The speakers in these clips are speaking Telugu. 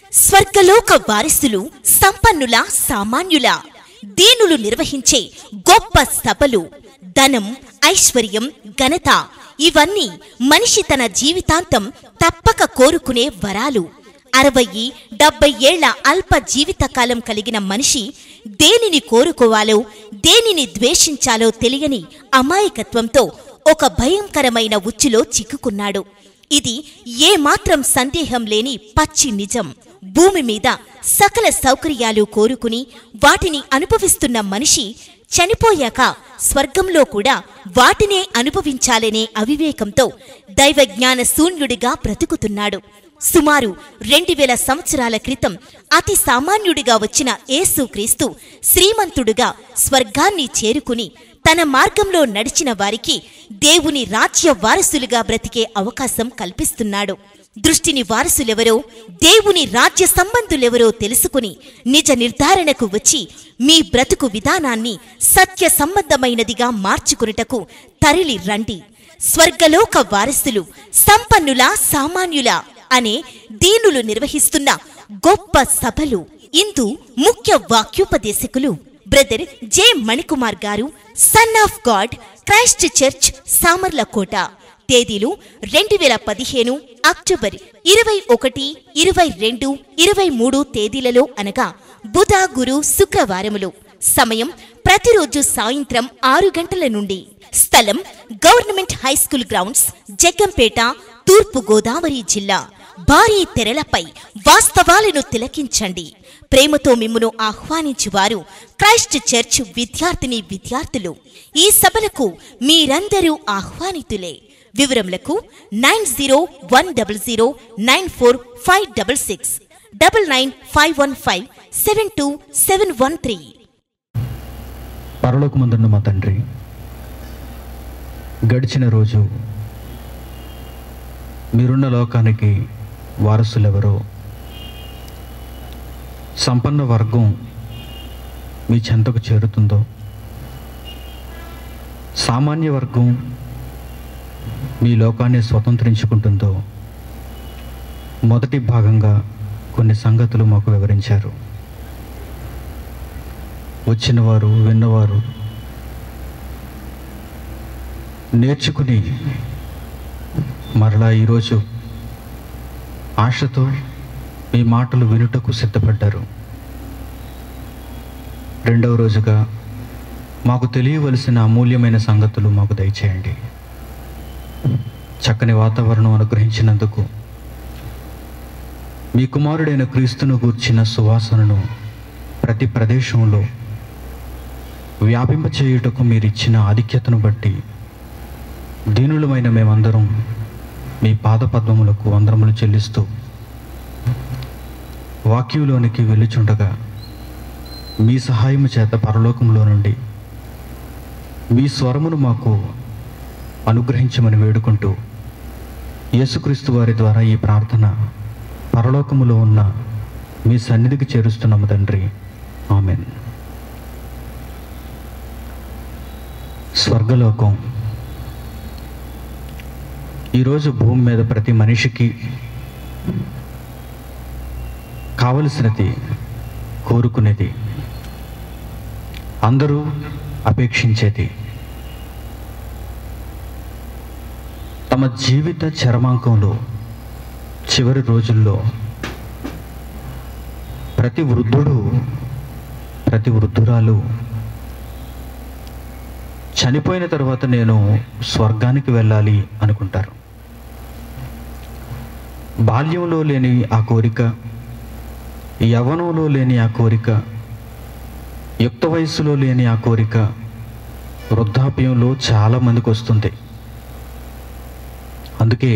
స్వర్గలోక వారసులు సంపన్నుల సామాన్యుల దీనులు నిర్వహించే గొప్ప సభలు ధనం ఐశ్వర్యం ఘనత ఇవన్నీ మనిషి తన జీవితాంతం తప్పక కోరుకునే వరాలు అరవై డెబ్బై ఏళ్ల అల్ప జీవితకాలం కలిగిన మనిషి దేనిని కోరుకోవాలో దేనిని ద్వేషించాలో తెలియని అమాయకత్వంతో ఒక భయంకరమైన ఉచ్చులో చిక్కుకున్నాడు ఇది ఏమాత్రం సందేహం లేని పచ్చి నిజం భూమి మీద సకల సౌకర్యాలు కోరుకుని వాటిని అనుభవిస్తున్న మనిషి చనిపోయాక స్వర్గంలో కూడా వాటినే అనుభవించాలనే అవివేకంతో దైవజ్ఞాన శూన్యుడిగా బ్రతుకుతున్నాడు సుమారు రెండు వేల సంవత్సరాల క్రితం అతి సామాన్యుడిగా వచ్చిన యేసుక్రీస్తు శ్రీమంతుడుగా స్వర్గాన్ని చేరుకుని తన మార్గంలో నడిచిన వారికి దేవుని రాజ్య వారసులుగా బ్రతికే అవకాశం కల్పిస్తున్నాడు దృష్టిని వారసులెవరో దేవుని రాజ్య సంబంధులెవరో తెలుసుకుని నిజ నిర్ధారణకు వచ్చి మీ బ్రతుకు విధానాన్ని సత్య సంబంధమైనదిగా మార్చుకునుటకు తరలి రండి స్వర్గలోక వారసులు సంపన్నుల సామాన్యుల అనే దీనులు నిర్వహిస్తున్న గొప్ప సభలు ఇందు ముఖ్య వాక్యోపదేశకులు బ్రదర్ జె మణికుమార్ గారు son of God Christ church Samarlakota తేదీలు రెండు వేల పదిహేను అక్టోబర్ ఇరవై ఒకటి ఇరవై రెండు ఇరవై మూడు తేదీలలో అనగా బుధ గురు శుక్రవారములు సమయం ప్రతిరోజు సాయంత్రం ఆరు గంటల నుండి స్థలం government high school grounds Jaggampeta తూర్పు గోదావరి జిల్లా భారీ తెరలపై వాస్తవాలను తిలకించండి ప్రేమతో మిమ్మును ఆహ్వానించువారు క్రైస్ట్ చర్చ్ విద్యార్థిని విద్యార్థులు ఈ సభలకు మీరందరూ ఆహ్వానితులే వివరములకు nine zero one double zero nine four five double six double nine five one five seven two seven one three పరలోకమందున్న మా తండ్రి గడిచిన రోజు మీరున్న లోకానికి వారసులెవరో సంపన్న వర్గం మీ చెంతకు చేరుతుందో సామాన్య వర్గం మీ లోకాన్ని స్వతంత్రించుకుంటుందో మొదటి భాగంగా కొన్ని సంగతులు మాకు వివరించారు వచ్చినవారు విన్నవారు నేర్చుకుని మరలా ఈరోజు ఆశతో మీ మాటలు వినుటకు సిద్ధపడ్డారు రెండవ రోజుగా మాకు తెలియవలసిన అమూల్యమైన సంగతులు మాకు దయచేయండి చక్కని వాతావరణం అనుగ్రహించినందుకు మీ కుమారుడైన క్రీస్తును గూర్చిన సువాసనను ప్రతి ప్రదేశంలో వ్యాపింపచేయుటకు మీరిచ్చిన ఆధిక్యతను బట్టి దీనులమైన మేమందరం మీ పాదపద్మములకు వందరములు చెల్లిస్తూ వాక్యంలోనికి వెళ్ళుచుండగా మీ సహాయము చేత పరలోకంలో నుండి మీ స్వరమును మాకు అనుగ్రహించమని వేడుకుంటూ యేసుక్రీస్తు వారి ద్వారా ఈ ప్రార్థన పరలోకములో ఉన్న మీ సన్నిధికి చేరుస్తున్నాము తండ్రి ఆమెన్ స్వర్గలోకం ఈరోజు భూమి మీద ప్రతి మనిషికి కావలసినది కోరుకునేది అందరూ అపేక్షించేది తమ జీవిత చరమాంకంలో చివరి రోజుల్లో ప్రతి వృద్ధుడు ప్రతి వృద్ధురాలు చనిపోయిన తర్వాత నేను స్వర్గానికి వెళ్ళాలి అనుకుంటారు బాల్యంలో లేని ఆ కోరిక యవ్వనంలో లేని ఆ కోరిక యుక్త వయస్సులో లేని ఆ కోరిక వృద్ధాప్యంలో చాలా మందికి వస్తుంది అందుకే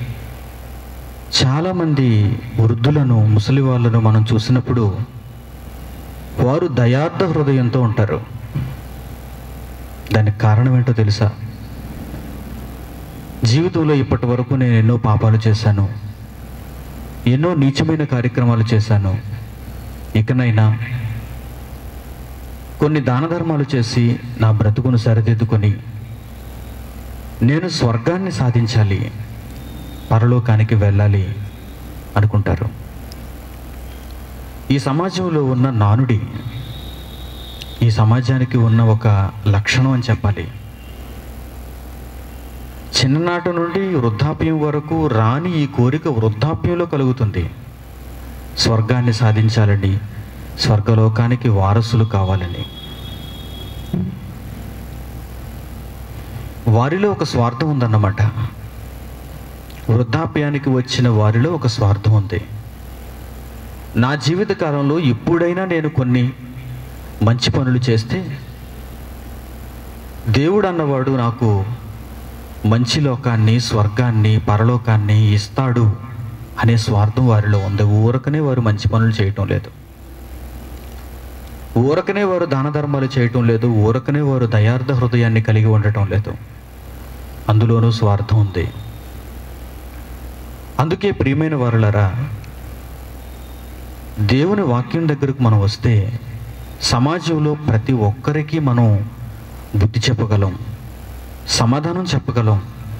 చాలామంది వృద్ధులను ముసలి వాళ్ళను మనం చూసినప్పుడు వారు దయార్థ హృదయంతో ఉంటారు దానికి కారణం ఏంటో తెలుసా జీవితంలో ఇప్పటి వరకు నేను ఎన్నో పాపాలు చేశాను ఎన్నో నీచమైన కార్యక్రమాలు చేశాను ఇకనైనా కొన్ని దాన ధర్మాలు చేసి నా బ్రతుకును సరిదిద్దుకొని నేను స్వర్గాన్ని సాధించాలి పరలోకానికి వెళ్ళాలి అనుకుంటారు ఈ సమాజంలో ఉన్న నానుడి ఈ సమాజానికి ఉన్న ఒక లక్షణం అని చెప్పాలి చిన్ననాటి నుండి వృద్ధాప్యం వరకు రాని ఈ కోరిక వృద్ధాప్యంలో కలుగుతుంది స్వర్గాన్ని సాధించాలని స్వర్గలోకానికి వారసులు కావాలని వారిలో ఒక స్వార్థం ఉందన్నమాట వృద్ధాప్యానికి వచ్చిన వారిలో ఒక స్వార్థం ఉంది నా జీవిత కాలంలో ఎప్పుడైనా నేను కొన్ని మంచి పనులు చేస్తే దేవుడు అన్నవాడు నాకు మంచి లోకాన్ని స్వర్గాన్ని పరలోకాన్ని ఇస్తాడు అనే స్వార్థం వారిలో ఉంది ఊరకనే వారు మంచి పనులు చేయటం లేదు ఊరకనే వారు దాన ధర్మాలు చేయటం లేదు ఊరకనే వారు దయార్థ హృదయాన్ని కలిగి ఉండటం లేదు అందులోనూ స్వార్థం ఉంది అందుకే ప్రియమైన వారులరా దేవుని వాక్యం దగ్గరకు మనం వస్తే సమాజంలో ప్రతి ఒక్కరికి మనం బుద్ధి చెప్పగలం సమాధానం చెప్పగలం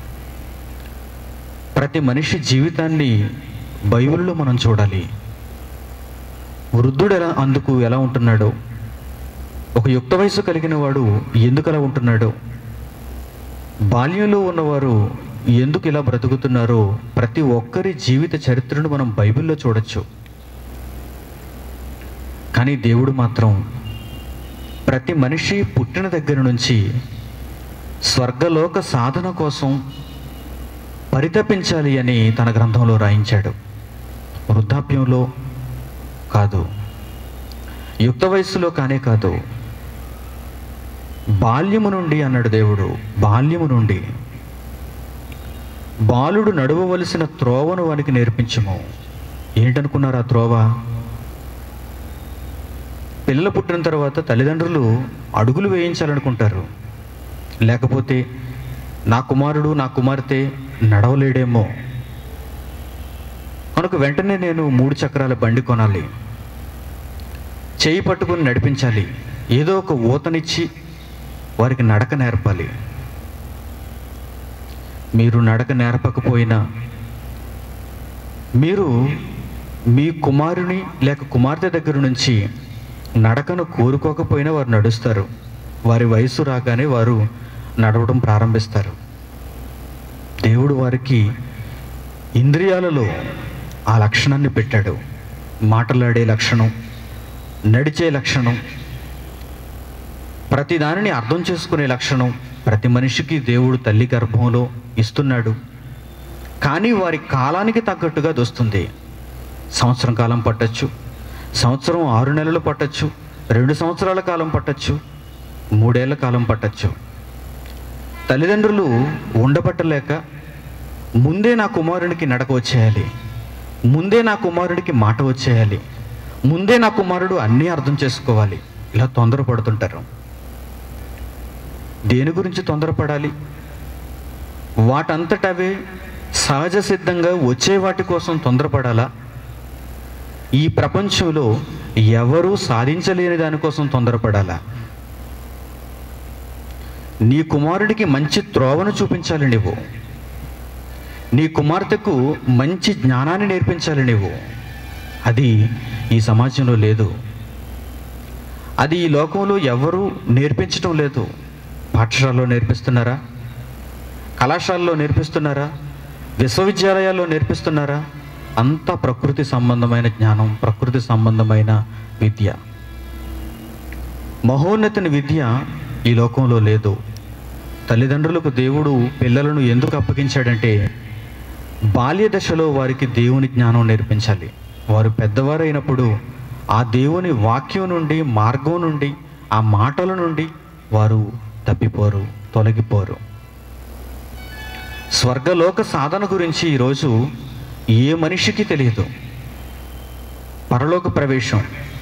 ప్రతి మనిషి జీవితాన్ని బైబిల్లో మనం చూడాలి వృద్ధుడు ఎలా అందుకు ఎలా ఉంటున్నాడో ఒక యుక్త వయసు కలిగిన వాడు ఎందుకు అలా ఉంటున్నాడో బాల్యంలో ఉన్నవారు ఎందుకు ఇలా బ్రతుకుతున్నారో ప్రతి ఒక్కరి జీవిత చరిత్రను మనం బైబిల్లో చూడొచ్చు కానీ దేవుడు మాత్రం ప్రతి మనిషి పుట్టిన దగ్గర నుంచి స్వర్గలోక సాధన కోసం పరితపించాలి అని తన గ్రంథంలో రాయించాడు వృద్ధాప్యంలో కాదు యుక్త వయస్సులో కానే కాదు బాల్యము నుండి అన్నాడు దేవుడు బాల్యము నుండి బాలుడు నడవవలసిన త్రోవను వానికి నేర్పించము ఏంటనుకున్నారు ఆ త్రోవ పిల్లలు పుట్టిన తర్వాత తల్లిదండ్రులు అడుగులు వేయించాలనుకుంటారు లేకపోతే నా కుమారుడు నా కుమార్తె నడవలేడేమో కనుక వెంటనే నేను మూడు చక్రాల బండి కొనాలి చేయి పట్టుకుని నడిపించాలి ఏదో ఒక ఊతనిచ్చి వారికి నడక నేర్పాలి మీరు నడక నేర్పకపోయినా మీరు మీ కుమారుని లేక కుమార్తె దగ్గర నుంచి నడకను కోరుకోకపోయినా వారు నడుస్తారు వారి వయసు రాగానే వారు నడవడం ప్రారంభిస్తారు దేవుడు వారికి ఇంద్రియాలలో ఆ లక్షణాన్ని పెట్టాడు మాటలాడే లక్షణం నడిచే లక్షణం ప్రతి దానిని అర్థం చేసుకునే లక్షణం ప్రతి మనిషికి దేవుడు తల్లి గర్భంలో ఇస్తున్నాడు కానీ వారి కాలానికి తగ్గట్టుగా దొస్తుంది సంవత్సరం కాలం పట్టచ్చు సంవత్సరం ఆరు నెలలు పట్టచ్చు రెండు సంవత్సరాల కాలం పట్టచ్చు మూడేళ్ల కాలం పట్టచ్చు తల్లిదండ్రులు ఉండబట్టలేక ముందే నా కుమారునికి నడక వచ్చేయాలి ముందే నా కుమారుడికి మాట వచ్చేయాలి ముందే నా కుమారుడు అన్నీ అర్థం చేసుకోవాలి ఇలా తొందరపడుతుంటారు దేని గురించి తొందరపడాలి వాటంతటవే సహజ సిద్ధంగా వచ్చే వాటి కోసం తొందరపడాలా ఈ ప్రపంచంలో ఎవరూ సాధించలేని దానికోసం తొందరపడాలా నీ కుమారుడికి మంచి త్రోవను చూపించాలి నువ్వు నీ కుమార్తెకు మంచి జ్ఞానాన్ని నేర్పించాలి నువ్వు అది ఈ సమాజంలో లేదు అది ఈ లోకంలో ఎవరూ నేర్పించడం లేదు పాఠశాలలో నేర్పిస్తున్నారా కళాశాలలో నేర్పిస్తున్నారా విశ్వవిద్యాలయాల్లో నేర్పిస్తున్నారా అంతా ప్రకృతి సంబంధమైన జ్ఞానం ప్రకృతి సంబంధమైన విద్య మహోన్నతిని విద్య ఈ లోకంలో లేదు తల్లిదండ్రులకు దేవుడు పిల్లలను ఎందుకు అప్పగించాడంటే బాల్య దశలో వారికి దేవుని జ్ఞానం నేర్పించాలి వారు పెద్దవారైనప్పుడు ఆ దేవుని వాక్యం నుండి మార్గం నుండి ఆ మాటల నుండి వారు తప్పిపోరు తొలగిపోరు స్వర్గలోక సాధన గురించి ఈరోజు ఏ మనిషికి తెలియదు పరలోక ప్రవేశం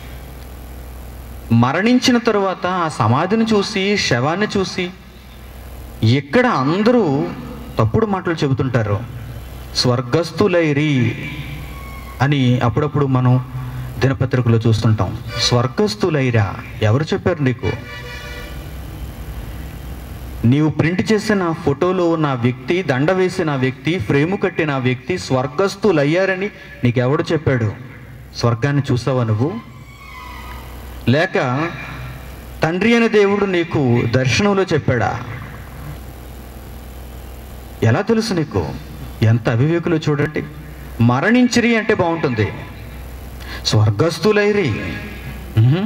మరణించిన తరువాత ఆ సమాధిని చూసి శవాన్ని చూసి ఎక్కడ అందరూ తప్పుడు మాటలు చెబుతుంటారు స్వర్గస్థులైరి అని అప్పుడప్పుడు మనం దినపత్రికలో చూస్తుంటాం స్వర్గస్థులైరా ఎవరు చెప్పారు నీకు నీవు ప్రింట్ చేసిన ఫోటోలో ఉన్న వ్యక్తి దండ వేసిన వ్యక్తి ఫ్రేము కట్టిన వ్యక్తి స్వర్గస్థులయ్యారని నీకెవడు చెప్పాడు స్వర్గాన్ని చూసావా నువ్వు లేక తండ్రి అయిన దేవుడు నీకు దర్శనంలో చెప్పాడా ఎలా తెలుసు నీకు ఎంత అవివేకులు చూడండి మరణించిరి అంటే బాగుంటుంది స్వర్గస్థులైరి ఉహుం.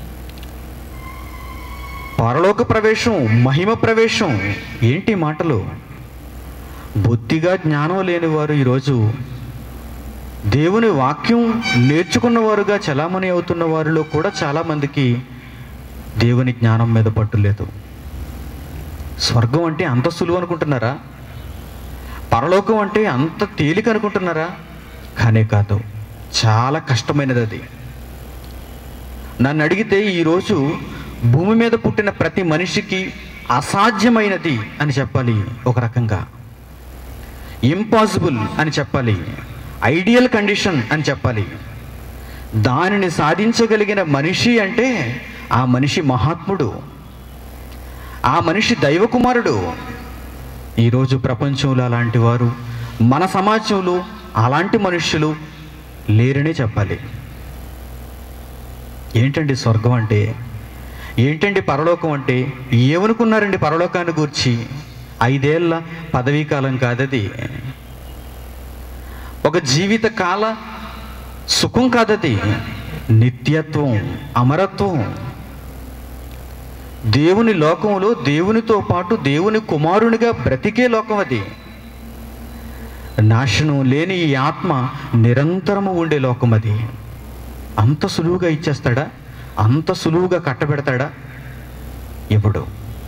పరలోక ప్రవేశం మహిమ ప్రవేశం ఏంటి మాటలు బొత్తిగా జ్ఞానం లేని వారు ఈరోజు దేవుని వాక్యం నేర్చుకున్నవారుగా చలామణి అవుతున్న వారిలో కూడా చాలామందికి దేవుని జ్ఞానం మీద పట్టు లేదు స్వర్గం అంటే అంత సులువు అనుకుంటున్నారా పరలోకం అంటే అంత తేలిక అనుకుంటున్నారా కానే కాదు చాలా కష్టమైనది అది నన్ను అడిగితే ఈరోజు భూమి మీద పుట్టిన ప్రతి మనిషికి అసాధ్యమైనది అని చెప్పాలి ఒక రకంగా ఇంపాసిబుల్ అని చెప్పాలి ఐడియల్ కండిషన్ అని చెప్పాలి దానిని సాధించగలిగిన మనిషి అంటే ఆ మనిషి మహాత్ముడు ఆ మనిషి దైవకుమారుడు ఈరోజు ప్రపంచంలో అలాంటి వారు మన సమాజంలో అలాంటి మనుష్యులు లేరనే చెప్పాలి ఏంటండి స్వర్గం అంటే ఏంటండి పరలోకం అంటే ఏమనుకున్నారండి పరలోకాన్ని గూర్చి ఐదేళ్ల పదవీ కాలం కాదది ఒక జీవిత కాల సుఖం కాదది నిత్యత్వం అమరత్వం దేవుని లోకంలో దేవునితో పాటు దేవుని కుమారునిగా బ్రతికే లోకం అది నాశనం లేని ఈ ఆత్మ నిరంతరము ఉండే లోకం అది అంత సులువుగా ఇచ్చేస్తాడా అంత సులువుగా కట్టబెడతాడా ఇప్పుడు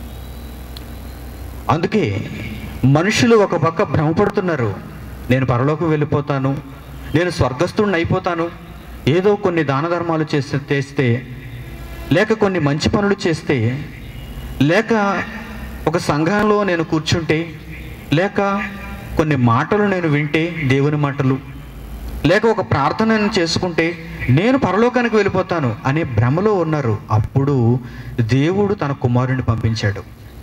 అందుకే మనుషులు ఒక పక్క భ్రమపడుతున్నారు నేను పరలోకం వెళ్ళిపోతాను నేను స్వర్గస్థుడిని అయిపోతాను ఏదో కొన్ని దాన ధర్మాలు చేస్తే చేస్తే లేక కొన్ని మంచి పనులు చేస్తే లేక ఒక సంఘంలో నేను కూర్చుంటే లేక కొన్ని మాటలు నేను వింటే దేవుని మాటలు లేక ఒక ప్రార్థన నేను చేసుకుంటే నేను పరలోకానికి వెళ్ళిపోతాను అనే భ్రమలో ఉన్నారు అప్పుడు దేవుడు తన కుమారుని పంపించాడు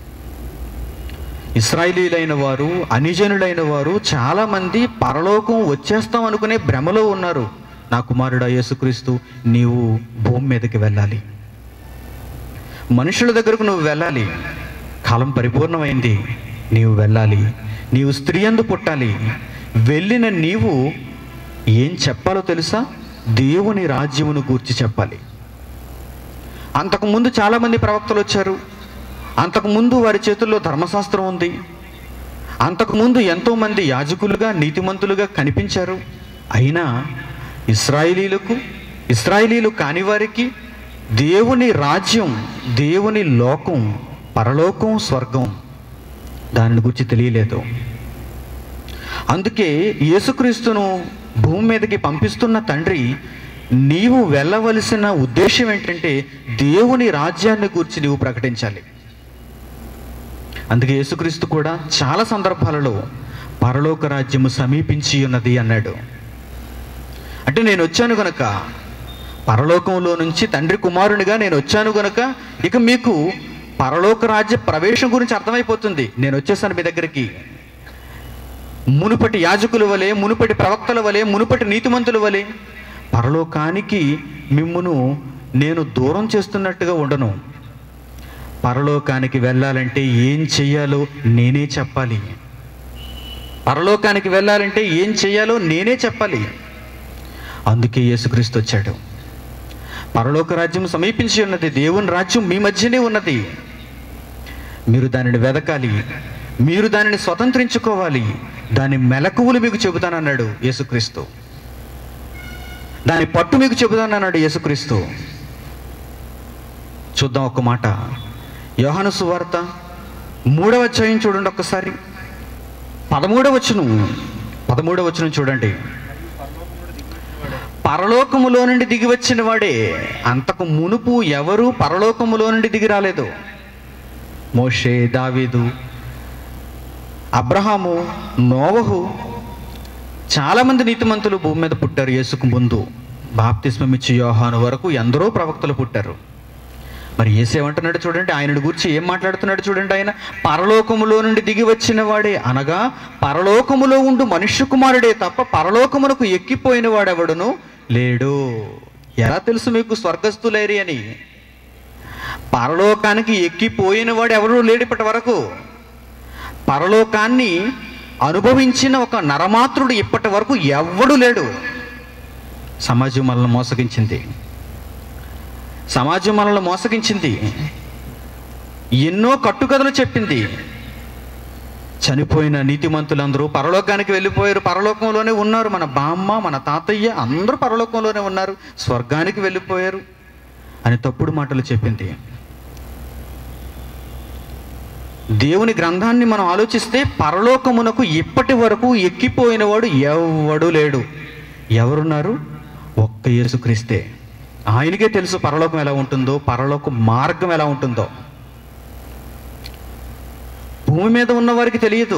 ఇస్రాయిలీలైన వారు అనిజనులైన వారు చాలామంది పరలోకం వచ్చేస్తాం అనుకునే భ్రమలో ఉన్నారు నా కుమారుడు యేసుక్రీస్తు నీవు భూమి మీదకి వెళ్ళాలి మనుషుల దగ్గరకు నువ్వు వెళ్ళాలి కాలం పరిపూర్ణమైంది నీవు వెళ్ళాలి నీవు స్త్రీ అందు పుట్టాలి వెళ్ళిన నీవు ఏం చెప్పాలో తెలుసా దేవుని రాజ్యమును గూర్చి చెప్పాలి అంతకుముందు చాలామంది ప్రవక్తలు వచ్చారు అంతకుముందు వారి చేతుల్లో ధర్మశాస్త్రం ఉంది అంతకుముందు ఎంతోమంది యాజకులుగా నీతిమంతులుగా కనిపించారు అయినా ఇస్రాయిలీలకు ఇస్రాయిలీలు కాని వారికి దేవుని రాజ్యం దేవుని లోకం పరలోకం స్వర్గం దానిని గురించి తెలియలేదు అందుకే యేసుక్రీస్తును భూమి మీదకి పంపిస్తున్న తండ్రి నీవు వెళ్ళవలసిన ఉద్దేశం ఏంటంటే దేవుని రాజ్యాన్ని గురించి నీవు ప్రకటించాలి అందుకే యేసుక్రీస్తు కూడా చాలా సందర్భాలలో పరలోక రాజ్యము సమీపించి ఉన్నది అన్నాడు అంటే నేను వచ్చాను గనక పరలోకంలో నుంచి తండ్రి కుమారునిగా నేను వచ్చాను గనక ఇక మీకు పరలోక రాజ్య ప్రవేశం గురించి అర్థమైపోతుంది నేను వచ్చేసాను మీ దగ్గరికి మునుపటి యాజకుల వలె మునుపటి ప్రవక్తల వలె మునుపటి నీతిమంతుల వలె పరలోకానికి మిమ్మును నేను దూరం చేస్తున్నట్టుగా ఉండను పరలోకానికి వెళ్ళాలంటే ఏం చెయ్యాలో నేనే చెప్పాలి పరలోకానికి వెళ్ళాలంటే ఏం చెయ్యాలో నేనే చెప్పాలి అందుకే యేసుక్రీస్తు వచ్చాడు పరలోక రాజ్యం సమీపించి ఉన్నది దేవుని రాజ్యం మీ మధ్యనే ఉన్నది మీరు దానిని వెదకాలి మీరు దానిని స్వతంత్రించుకోవాలి దాని మెలకువలు మీకు చెబుతానన్నాడు యేసుక్రీస్తు దాని పట్టు మీకు చెబుతానన్నాడు యేసుక్రీస్తు చూద్దాం ఒక మాట యోహాను సువార్త మూడవ అధ్యాయం చూడండి ఒక్కసారి పదమూడవ వచనం పదమూడవ వచనం చూడండి పరలోకములో నుండి దిగి వచ్చిన వాడే అంతకు మునుపు ఎవరు పరలోకములో నుండి దిగి రాలేదు మోషే దావీదు అబ్రహాము నోవహు చాలామంది నీతిమంతులు భూమి మీద పుట్టారు యేసుకు ముందు బాప్తిస్మం ఇచ్చి యోహాను వరకు ఎందరో ప్రవక్తలు పుట్టారు మరి ఏసేమంటున్నాడు చూడండి ఆయనను గురించి ఏం మాట్లాడుతున్నాడు చూడండి ఆయన పరలోకములో నుండి దిగి వచ్చిన వాడే అనగా పరలోకములో ఉండు మనుష్య కుమారుడే తప్ప పరలోకమునకు ఎక్కిపోయిన వాడెవడును లేడు ఎలా తెలుసు మీకు స్వర్గస్థులేరి అని పరలోకానికి ఎక్కిపోయిన వాడు ఎవరూ లేడు ఇప్పటి వరకు పరలోకాన్ని అనుభవించిన ఒక నరమాత్రుడు ఇప్పటి వరకు ఎవ్వడు లేడు సమాజం మనల్ని మోసగించింది సమాజం మనల్ని మోసగించింది ఎన్నో కట్టుకథలు చెప్పింది చనిపోయిన నీతిమంతులందరూ పరలోకానికి వెళ్ళిపోయారు పరలోకంలోనే ఉన్నారు మన బామ్మ మన తాతయ్య అందరూ పరలోకంలోనే ఉన్నారు స్వర్గానికి వెళ్ళిపోయారు అని తప్పుడు మాటలు చెప్పింది దేవుని గ్రంథాన్ని మనం ఆలోచిస్తే పరలోకమునకు ఇప్పటి వరకు ఎక్కిపోయిన వాడు ఎవడు లేడు ఎవరున్నారు ఒక్క యేసుక్రీస్తే ఆయనకే తెలుసు పరలోకం ఎలా ఉంటుందో పరలోక మార్గం ఎలా ఉంటుందో భూమి మీద ఉన్న వారికి తెలియదు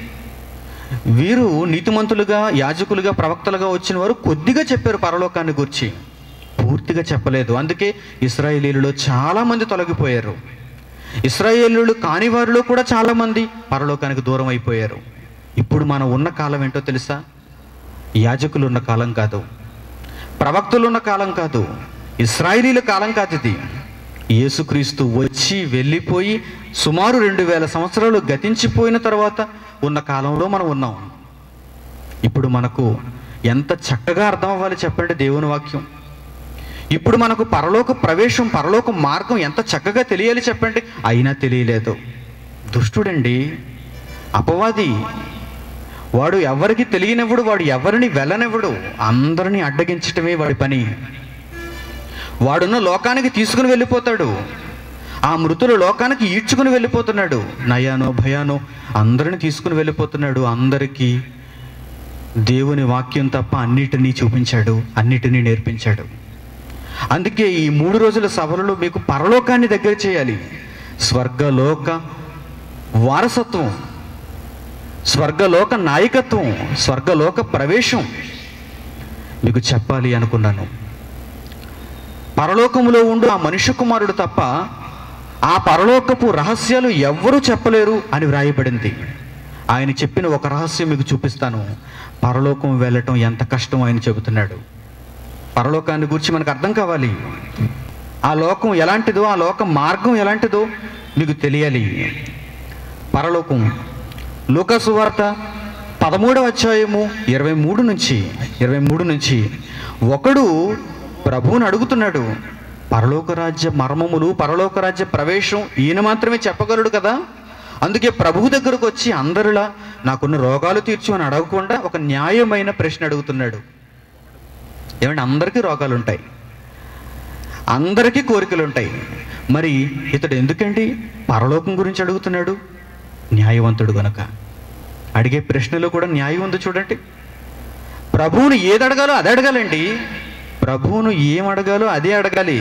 వీరు నీతిమంతులుగా యాజకులుగా ప్రవక్తలుగా వచ్చిన వారు కొద్దిగా చెప్పారు పరలోకాన్ని గురించి పూర్తిగా చెప్పలేదు అందుకే ఇస్రాయేలీలలో చాలా మంది తొలగిపోయారు ఇస్రాయేలీలు కాని వారిలో కూడా చాలా మంది పరలోకానికి దూరం అయిపోయారు ఇప్పుడు మనం ఉన్న కాలం ఏంటో తెలుసా యాజకులు ఉన్న కాలం కాదు ప్రవక్తలు ఉన్న కాలం కాదు ఇస్రాయేలీల కాలం కాదు ఇది యేసుక్రీస్తు వచ్చి వెళ్ళిపోయి సుమారు రెండు వేల సంవత్సరాలు గతించిపోయిన తర్వాత ఉన్న కాలంలో మనం ఉన్నాం ఇప్పుడు మనకు ఎంత చక్కగా అర్థం అవ్వాలి చెప్పండి దేవుని వాక్యం ఇప్పుడు మనకు పరలోక ప్రవేశం పరలోక మార్గం ఎంత చక్కగా తెలియాలి చెప్పండి అయినా తెలియలేదు దుష్టుడండి అపవాది వాడు ఎవరికి తెలియనివ్వడు వాడు ఎవరిని వెళ్ళనివ్వడు అందరినీ అడ్డగించటమే వాడి పని వాడున్న లోకానికి తీసుకుని వెళ్ళిపోతాడు ఆ మృతులు లోకానికి ఈడ్చుకుని వెళ్ళిపోతున్నాడు నయానో భయానో అందరిని తీసుకుని వెళ్ళిపోతున్నాడు అందరికీ దేవుని వాక్యం తప్ప అన్నిటినీ చూపించాడు అన్నిటినీ నేర్పించాడు అందుకే ఈ మూడు రోజుల సభలలో మీకు పరలోకాన్ని దగ్గర చేయాలి స్వర్గలోక వారసత్వం స్వర్గలోక నాయకత్వం స్వర్గలోక ప్రవేశం మీకు చెప్పాలి అనుకున్నాను పరలోకములో ఉండు ఆ మనుష్య కుమారుడు తప్ప ఆ పరలోకపు రహస్యాలు ఎవ్వరూ చెప్పలేరు అని వ్రాయబడింది ఆయన చెప్పిన ఒక రహస్యం మీకు చూపిస్తాను పరలోకం వెళ్ళటం ఎంత కష్టం ఆయన చెబుతున్నాడు పరలోకాన్ని గురించి మనకు అర్థం కావాలి ఆ లోకం ఎలాంటిదో ఆ లోక మార్గం ఎలాంటిదో మీకు తెలియాలి పరలోకం లూకాసు వార్త పదమూడవ అధ్యాయము ఇరవై మూడు నుంచి ఇరవై మూడు నుంచి ఒకడు ప్రభువుని అడుగుతున్నాడు పరలోక రాజ్య మర్మములు పరలోక రాజ్య ప్రవేశం ఈయన మాత్రమే చెప్పగలడు కదా అందుకే ప్రభువు దగ్గరకు వచ్చి అందరిలా నాకున్న రోగాలు తీర్చు అని అడగకుండా ఒక న్యాయమైన ప్రశ్న అడుగుతున్నాడు ఏమంటే అందరికీ రోగాలు ఉంటాయి అందరికీ కోరికలు ఉంటాయి మరి ఇతడు ఎందుకండి పరలోకం గురించి అడుగుతున్నాడు న్యాయవంతుడు గనక అడిగే ప్రశ్నలో కూడా న్యాయం ఉంది చూడండి ప్రభువును ఏది అడగాలో అది అడగాలండి ప్రభువును ఏం అడగాలో అదే అడగాలి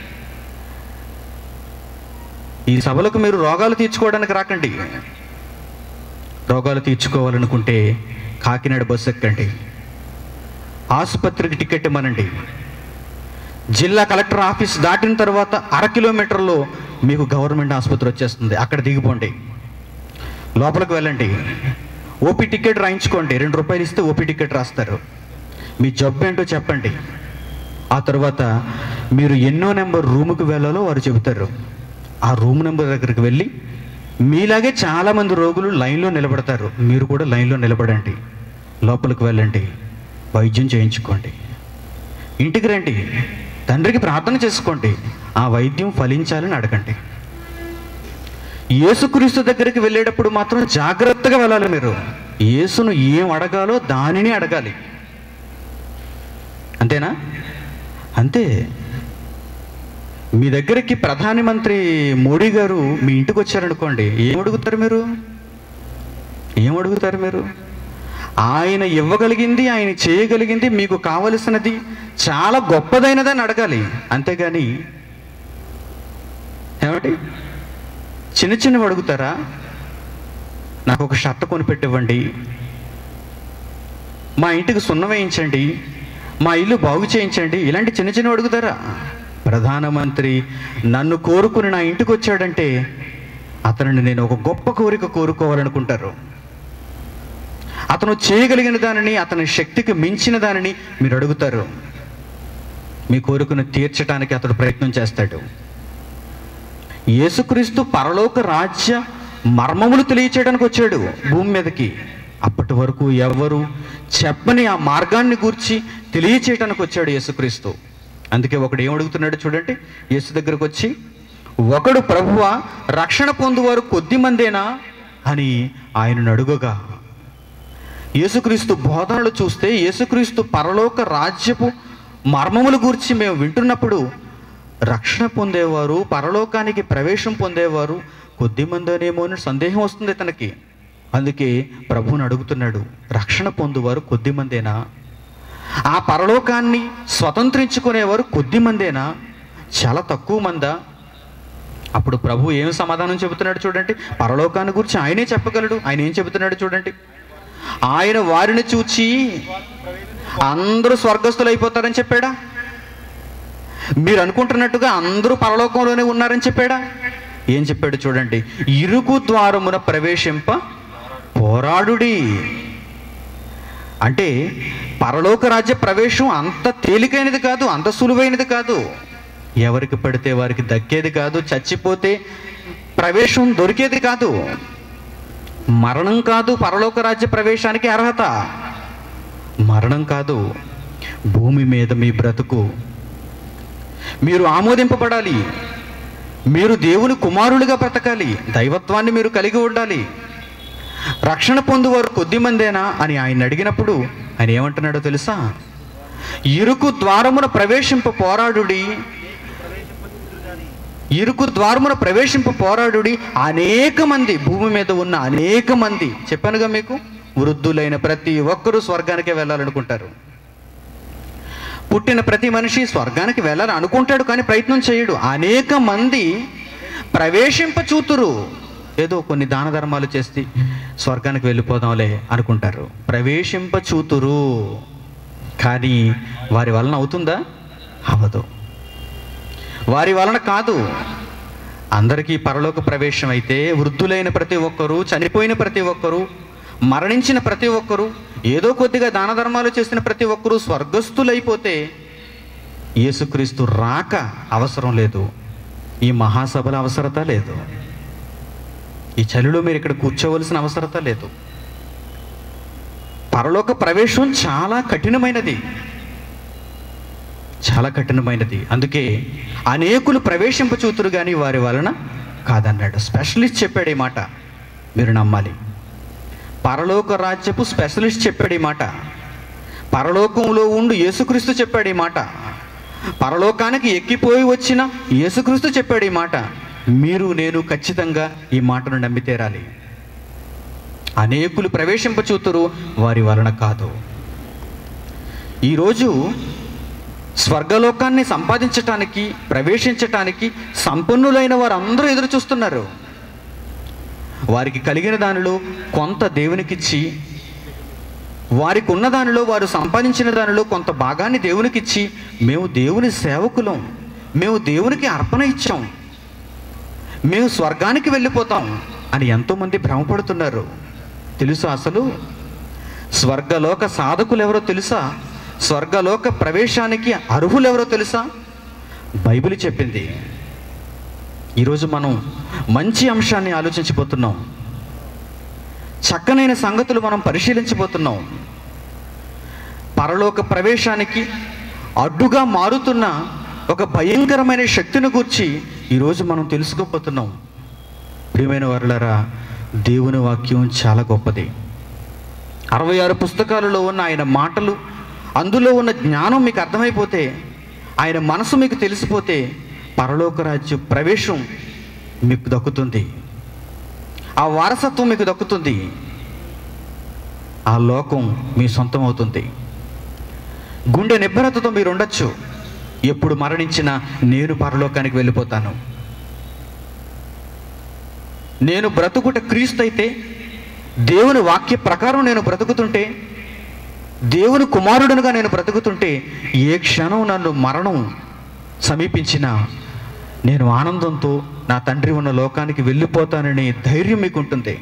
ఈ సభలకు మీరు రోగాలు తీర్చుకోవడానికి రాకండి రోగాలు తీర్చుకోవాలనుకుంటే కాకినాడ బస్సు ఎక్కండి ఆసుపత్రికి టికెట్ ఇమ్మనండి జిల్లా కలెక్టర్ ఆఫీస్ దాటిన తర్వాత అర కిలోమీటర్లో మీకు గవర్నమెంట్ ఆసుపత్రి వచ్చేస్తుంది అక్కడ దిగిపోండి లోపలికి వెళ్ళండి ఓపీ టికెట్ రాయించుకోండి రెండు రూపాయలు ఇస్తే ఓపీ టికెట్ రాస్తారు మీ జబ్బు ఏంటో చెప్పండి ఆ తర్వాత మీరు ఎన్నో నెంబర్ రూముకి వెళ్ళాలో వారు చెబుతారు ఆ రూమ్ నెంబర్ దగ్గరికి వెళ్ళి మీలాగే చాలామంది రోగులు లైన్లో నిలబడతారు మీరు కూడా లైన్లో నిలబడండి లోపలికి వెళ్ళండి వైద్యం చేయించుకోండి ఇంటికి రండి తండ్రికి ప్రార్థన చేసుకోండి ఆ వైద్యం ఫలించాలని అడగండి యేసుక్రీస్తు దగ్గరికి వెళ్ళేటప్పుడు మాత్రం జాగ్రత్తగా వెళ్ళాలి మీరు యేసును ఏం అడగాలో దానిని అడగాలి అంతేనా అంతే మీ దగ్గరికి ప్రధానమంత్రి మోడీ గారు మీ ఇంటికి వచ్చారనుకోండి ఏం అడుగుతారు మీరు ఏం అడుగుతారు మీరు ఆయన ఇవ్వగలిగింది ఆయన చేయగలిగింది మీకు కావలసినది చాలా గొప్పదైనదని అడగాలి అంతేగాని ఏమండి చిన్న చిన్నవి అడుగుతారా నాకు ఒక షర్ట్ కొనిపెట్టివ్వండి మా ఇంటికి సున్నం వేయించండి మా ఇల్లు బాగు చేయించండి ఇలాంటి చిన్న చిన్నవి అడుగుతారా ప్రధానమంత్రి నన్ను కోరుకుని నా ఇంటికి వచ్చాడంటే అతనిని నేను ఒక గొప్ప కోరిక కోరుకోవాలనుకుంటారు అతను చేయగలిగిన దానిని అతని శక్తికి మించిన దానిని మీరు అడుగుతారు మీ కోరికను తీర్చడానికి అతడు ప్రయత్నం చేస్తాడు యేసుక్రీస్తు పరలోక రాజ్య మర్మములు తెలియచేయడానికి వచ్చాడు భూమి మీదకి అప్పటి వరకు ఎవ్వరు చెప్పని ఆ మార్గాన్ని గూర్చి తెలియచేయడానికి వచ్చాడు యేసుక్రీస్తు అందుకే ఒకడు ఏమడుగుతున్నాడు చూడండి యేసు దగ్గరకు వచ్చి ఒకడు ప్రభువ రక్షణ పొందువారు కొద్ది మందేనా అని ఆయనను అడుగగా యేసుక్రీస్తు బోధనలు చూస్తే యేసుక్రీస్తు పరలోక రాజ్యపు మర్మముల గురించి మేము వింటున్నప్పుడు రక్షణ పొందేవారు పరలోకానికి ప్రవేశం పొందేవారు కొద్ది మందేనేమో అని సందేహం వస్తుంది తనకి అందుకే ప్రభువుని అడుగుతున్నాడు రక్షణ పొందువారు కొద్ది మందేనా ఆ పరలోకాన్ని స్వతంత్రించుకునేవారు కొద్ది మందేనా చాలా తక్కువ మందా అప్పుడు ప్రభు ఏం సమాధానం చెబుతున్నాడు చూడండి పరలోకాన్ని గురించి ఆయనే చెప్పగలడు ఆయన ఏం చెబుతున్నాడు చూడండి ఆయన వారిని చూచి అందరూ స్వర్గస్థులు అయిపోతారని చెప్పాడా మీరు అనుకుంటున్నట్టుగా అందరూ పరలోకంలోనే ఉన్నారని చెప్పాడా ఏం చెప్పాడు చూడండి ఇరుకు ద్వారమున ప్రవేశింప పోరాడుడి అంటే పరలోక రాజ్య ప్రవేశం అంత తేలికైనది కాదు అంత సులువైనది కాదు ఎవరికి పడితే వారికి దక్కేది కాదు చచ్చిపోతే ప్రవేశం దొరికేది కాదు మరణం కాదు పరలోక రాజ్య ప్రవేశానికి అర్హత మరణం కాదు భూమి మీద మీ బ్రతుకు మీరు ఆమోదింపబడాలి మీరు దేవుని కుమారులుగా బ్రతకాలి దైవత్వాన్ని మీరు కలిగి ఉండాలి రక్షణ పొందువారు కొద్ది మందేనా అని ఆయన అడిగినప్పుడు ఆయన ఏమంటున్నాడో తెలుసా ఇరుకు ద్వారమున ప్రవేశింప పోరాడుడి ఇరుకు ద్వారమున ప్రవేశింప పోరాడుడి అనేక మంది భూమి మీద ఉన్న అనేక మంది చెప్పానుగా మీకు వృద్ధులైన ప్రతి ఒక్కరూ స్వర్గానికి వెళ్ళాలనుకుంటారు పుట్టిన ప్రతి మనిషి స్వర్గానికి వెళ్ళాలని అనుకుంటాడు కానీ ప్రయత్నం చేయడు అనేక మంది ప్రవేశింప చూతురు ఏదో కొన్ని దాన ధర్మాలు చేసి స్వర్గానికి వెళ్ళిపోదాంలే అనుకుంటారు ప్రవేశింప చూతురు కానీ వారి వలన అవుతుందా అవదు వారి వలన కాదు అందరికీ పరలోక ప్రవేశం అయితే వృద్ధులైన ప్రతి ఒక్కరూ చనిపోయిన ప్రతి ఒక్కరూ మరణించిన ప్రతి ఒక్కరూ ఏదో కొద్దిగా దాన ధర్మాలు చేసిన ప్రతి ఒక్కరూ స్వర్గస్థులైపోతే యేసుక్రీస్తు రాక అవసరం లేదు ఈ మహాసభల అవసరత లేదు ఈ చలిలో మీరు ఇక్కడ కూర్చోవలసిన అవసరత లేదు పరలోక ప్రవేశం చాలా కఠినమైనది చాలా కఠినమైనది అందుకే అనేకులు ప్రవేశింపచూతురు కానీ వారి వలన కాదన్నాడు స్పెషలిస్ట్ చెప్పాడు ఈ మాట మీరు నమ్మాలి పరలోక రాజ్యపు స్పెషలిస్ట్ చెప్పాడు ఈ మాట పరలోకంలో ఉండు యేసుక్రీస్తు చెప్పాడు ఈ మాట పరలోకానికి ఎక్కిపోయి వచ్చిన యేసుక్రీస్తు చెప్పాడు ఈ మాట మీరు నేను ఖచ్చితంగా ఈ మాటను నమ్మి తీరాలి అనేకులు ప్రవేశింపచూతురు వారి వలన కాదు ఈరోజు స్వర్గలోకాన్ని సంపాదించటానికి ప్రవేశించటానికి సంపన్నులైన వారందరూ ఎదురు చూస్తున్నారు వారికి కలిగిన దానిలో కొంత దేవునికిచ్చి వారికి ఉన్న దానిలో వారు సంపాదించిన దానిలో కొంత భాగాన్ని దేవునికిచ్చి మేము దేవుని సేవకులం మేము దేవునికి అర్పణ ఇచ్చాం మేము స్వర్గానికి వెళ్ళిపోతాం అని ఎంతోమంది భ్రమపడుతున్నారు తెలుసా అసలు స్వర్గలోక సాధకులు ఎవరో తెలుసా స్వర్గలోక ప్రవేశానికి అర్హులు ఎవరో తెలుసా బైబిల్ చెప్పింది ఈరోజు మనం మంచి అంశాన్ని ఆలోచించిపోతున్నాం చక్కనైన సంగతులు మనం పరిశీలించబోతున్నాం పరలోక ప్రవేశానికి అడ్డుగా మారుతున్న ఒక భయంకరమైన శక్తిని గురించి ఈరోజు మనం తెలుసుకోబోతున్నాం ప్రియమైన వారులారా దేవుని వాక్యం చాలా గొప్పది అరవై ఆరు పుస్తకాలలో ఉన్న ఆయన మాటలు అందులో ఉన్న జ్ఞానం మీకు అర్థమైపోతే ఆయన మనసు మీకు తెలిసిపోతే పరలోక రాజ్య ప్రవేశం మీకు దక్కుతుంది ఆ వారసత్వం మీకు దక్కుతుంది ఆ లోకం మీ సొంతం అవుతుంది గుండె నిబ్బరతతో మీరు ఉండొచ్చు ఎప్పుడు మరణించినా నేను పరలోకానికి వెళ్ళిపోతాను నేను బ్రతుకుట క్రీస్తు అయితే దేవుని వాక్య ప్రకారం నేను బ్రతుకుతుంటే దేవుని కుమారుడునుగా నేను బ్రతుకుతుంటే ఏ క్షణం నన్ను మరణం సమీపించినా నేను ఆనందంతో నా తండ్రి ఉన్న లోకానికి వెళ్ళిపోతాననే ధైర్యం మీకు ఉంటుంది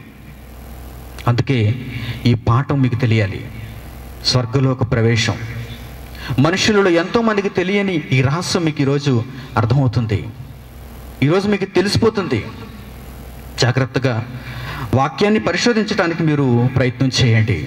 అందుకే ఈ పాఠం మీకు తెలియాలి స్వర్గలోక ప్రవేశం మనుషులలో ఎంతో మందికి తెలియని ఈ రహస్యం మీకు ఈరోజు అర్థమవుతుంది ఈరోజు మీకు తెలిసిపోతుంది జాగ్రత్తగా వాక్యాన్ని పరిశోధించడానికి మీరు ప్రయత్నం చేయండి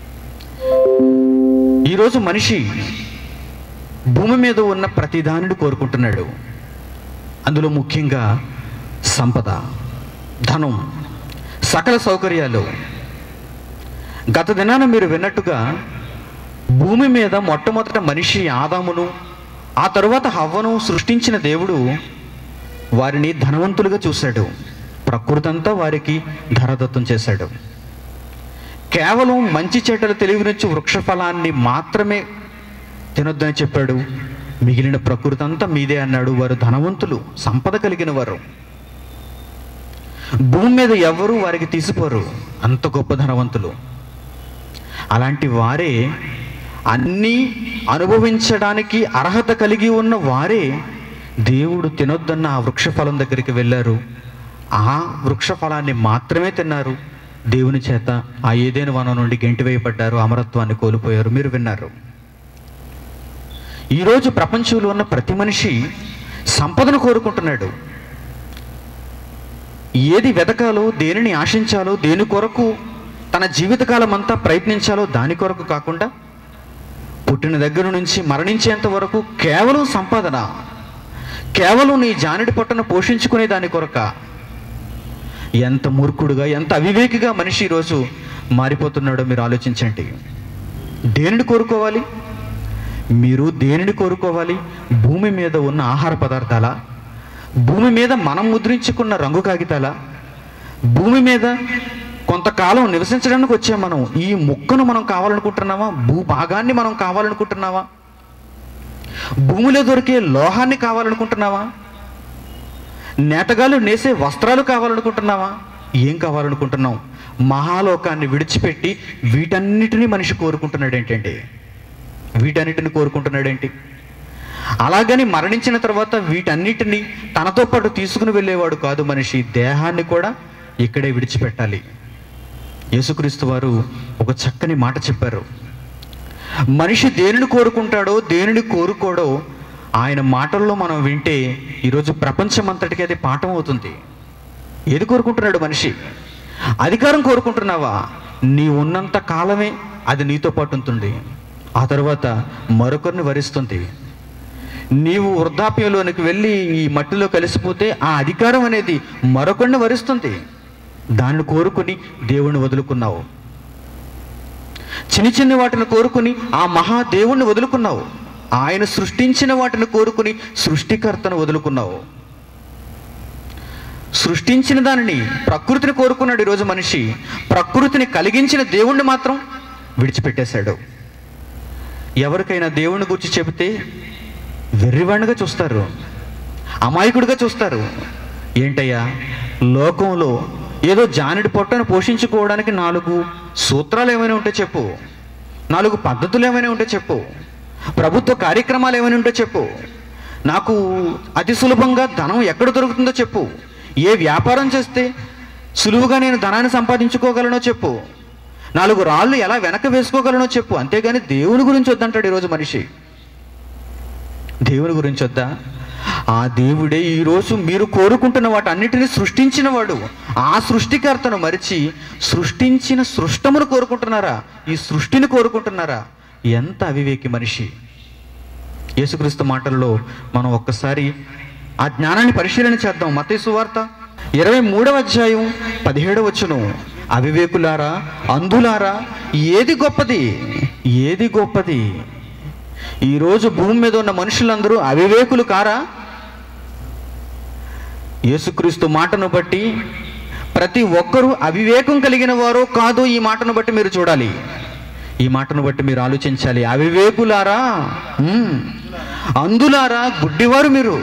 ఈరోజు మనిషి భూమి మీద ఉన్న ప్రతిదానిని కోరుకుంటున్నాడు అందులో ముఖ్యంగా సంపద ధనం సకల సౌకర్యాలు గత దినాన మీరు విన్నట్టుగా భూమి మీద మొట్టమొదట మనిషి ఆదామును ఆ తరువాత హవ్వను సృష్టించిన దేవుడు వారిని ధనవంతులుగా చూశాడు ప్రకృతి అంతా వారికి ధరదత్తం చేశాడు కేవలం మంచి చెడ్డల తెలివి నుంచి వృక్ష ఫలాన్ని మాత్రమే తినొద్దని చెప్పాడు మిగిలిన ప్రకృతి అంతా మీదే అన్నాడు వారు ధనవంతులు సంపద కలిగిన వారు భూమి మీద ఎవరు వారికి తీసిపోరు అంత గొప్ప ధనవంతులు అలాంటి వారే అన్నీ అనుభవించడానికి అర్హత కలిగి ఉన్న వారే దేవుడు తినొద్దన్న ఆ వృక్ష ఫలం దగ్గరికి వెళ్ళారు ఆ వృక్ష ఫలాన్ని మాత్రమే తిన్నారు దేవుని చేత ఆ ఏదైనా వనం నుండి గెంటివేయబడ్డారు అమరత్వాన్ని కోల్పోయారు మీరు విన్నారు ఈరోజు ప్రపంచంలో ఉన్న ప్రతి మనిషి సంపదను కోరుకుంటున్నాడు ఏది వెతకాలో దేనిని ఆశించాలో దేని కొరకు తన జీవితకాలం అంతా ప్రయత్నించాలో దాని కొరకు కాకుండా పుట్టిన దగ్గర నుంచి మరణించేంత వరకు కేవలం సంపాదన కేవలం నీ జానిడి పొట్టను పోషించుకునే దాని కొరక ఎంత మూర్ఖుడుగా ఎంత అవివేకిగా మనిషి ఈరోజు మారిపోతున్నాడో మీరు ఆలోచించండి దేనిని కోరుకోవాలి మీరు దేనిని కోరుకోవాలి భూమి మీద ఉన్న ఆహార పదార్థాల భూమి మీద మనం ముద్రించుకున్న రంగు కాగితాల భూమి మీద కొంతకాలం నివసించడానికి వచ్చాం మనం ఈ ముక్కను మనం కావాలనుకుంటున్నావా భూభాగాన్ని మనం కావాలనుకుంటున్నావా భూమిలో దొరికే లోహాన్ని కావాలనుకుంటున్నావా నేతగాళ్ళు నేసే వస్త్రాలు కావాలనుకుంటున్నావా ఏం కావాలనుకుంటున్నాం మహాలోకాన్ని విడిచిపెట్టి వీటన్నిటినీ మనిషి కోరుకుంటున్నాడు ఏంటండి వీటన్నిటిని కోరుకుంటున్నాడేంటి అలాగని మరణించిన తర్వాత వీటన్నిటిని తనతో పాటు తీసుకుని వెళ్ళేవాడు కాదు మనిషి దేహాన్ని కూడా ఇక్కడే విడిచిపెట్టాలి యేసుక్రీస్తు వారు ఒక చక్కని మాట చెప్పారు మనిషి దేనిని కోరుకుంటాడో దేనిని కోరుకోడో ఆయన మాటల్లో మనం వింటే ఈరోజు ప్రపంచం అంతటికీ అది పాఠం అవుతుంది ఏది కోరుకుంటున్నాడు మనిషి అధికారం కోరుకుంటున్నావా నీ ఉన్నంత కాలమే అది నీతో పాటు ఉంటుంది ఆ తర్వాత మరొకరిని వరిస్తుంది నీవు వృద్ధాప్యంలోనికి వెళ్ళి ఈ మట్టిలో కలిసిపోతే ఆ అధికారం అనేది మరొకరిని వరిస్తుంది దాన్ని కోరుకుని దేవుణ్ణి వదులుకున్నావు చిన్న చిన్న వాటిని కోరుకుని ఆ మహాదేవుణ్ణి వదులుకున్నావు ఆయన సృష్టించిన వాటిని కోరుకుని సృష్టికర్తను వదులుకున్నావు సృష్టించిన దానిని ప్రకృతిని కోరుకున్నాడు ఈరోజు మనిషి ప్రకృతిని కలిగించిన దేవుణ్ణి మాత్రం విడిచిపెట్టేశాడు ఎవరికైనా దేవుని గురించి చెబితే వెర్రివాణిగా చూస్తారు అమాయకుడిగా చూస్తారు ఏంటయ్యా లోకంలో ఏదో జానిడి పొట్టను పోషించుకోవడానికి నాలుగు సూత్రాలు ఏమైనా ఉంటే చెప్పు నాలుగు పద్ధతులు ఏమైనా ఉంటే చెప్పు ప్రభుత్వ కార్యక్రమాలు ఏమైనా ఉంటే చెప్పు నాకు అతి సులభంగా ధనం ఎక్కడ దొరుకుతుందో చెప్పు ఏ వ్యాపారం చేస్తే సులువుగా నేను ధనాన్ని సంపాదించుకోగలనో చెప్పు నాలుగు రాళ్ళు ఎలా వెనక వేసుకోగలనో చెప్పు అంతేగాని దేవుని గురించి వద్దంటాడు ఈరోజు మనిషి దేవుని గురించి వద్దా ఆ దేవుడే ఈరోజు మీరు కోరుకుంటున్న వాటి అన్నిటినీ సృష్టించిన వాడు ఆ సృష్టికర్తను మరిచి సృష్టించిన సృష్టమును కోరుకుంటున్నారా ఈ సృష్టిని కోరుకుంటున్నారా ఎంత అవివేకి మనిషి యేసుక్రీస్తు మాటల్లో మనం ఒక్కసారి ఆ జ్ఞానాన్ని పరిశీలన చేద్దాం మత్తయి సువార్త ఇరవై మూడవ అధ్యాయం పదిహేడవ వచ్చును అవివేకులారా అంధులారా ఏది గొప్పది ఏది గొప్పది ఈరోజు భూమి మీద ఉన్న మనుషులందరూ అవివేకులు కారా యేసుక్రీస్తు మాటను బట్టి ప్రతి ఒక్కరూ అవివేకం కలిగిన వారో కాదో ఈ మాటను బట్టి మీరు చూడాలి ఈ మాటను బట్టి మీరు ఆలోచించాలి అవివేకులారా ఉమ్, అంధులారా గుడ్డివారు మీరు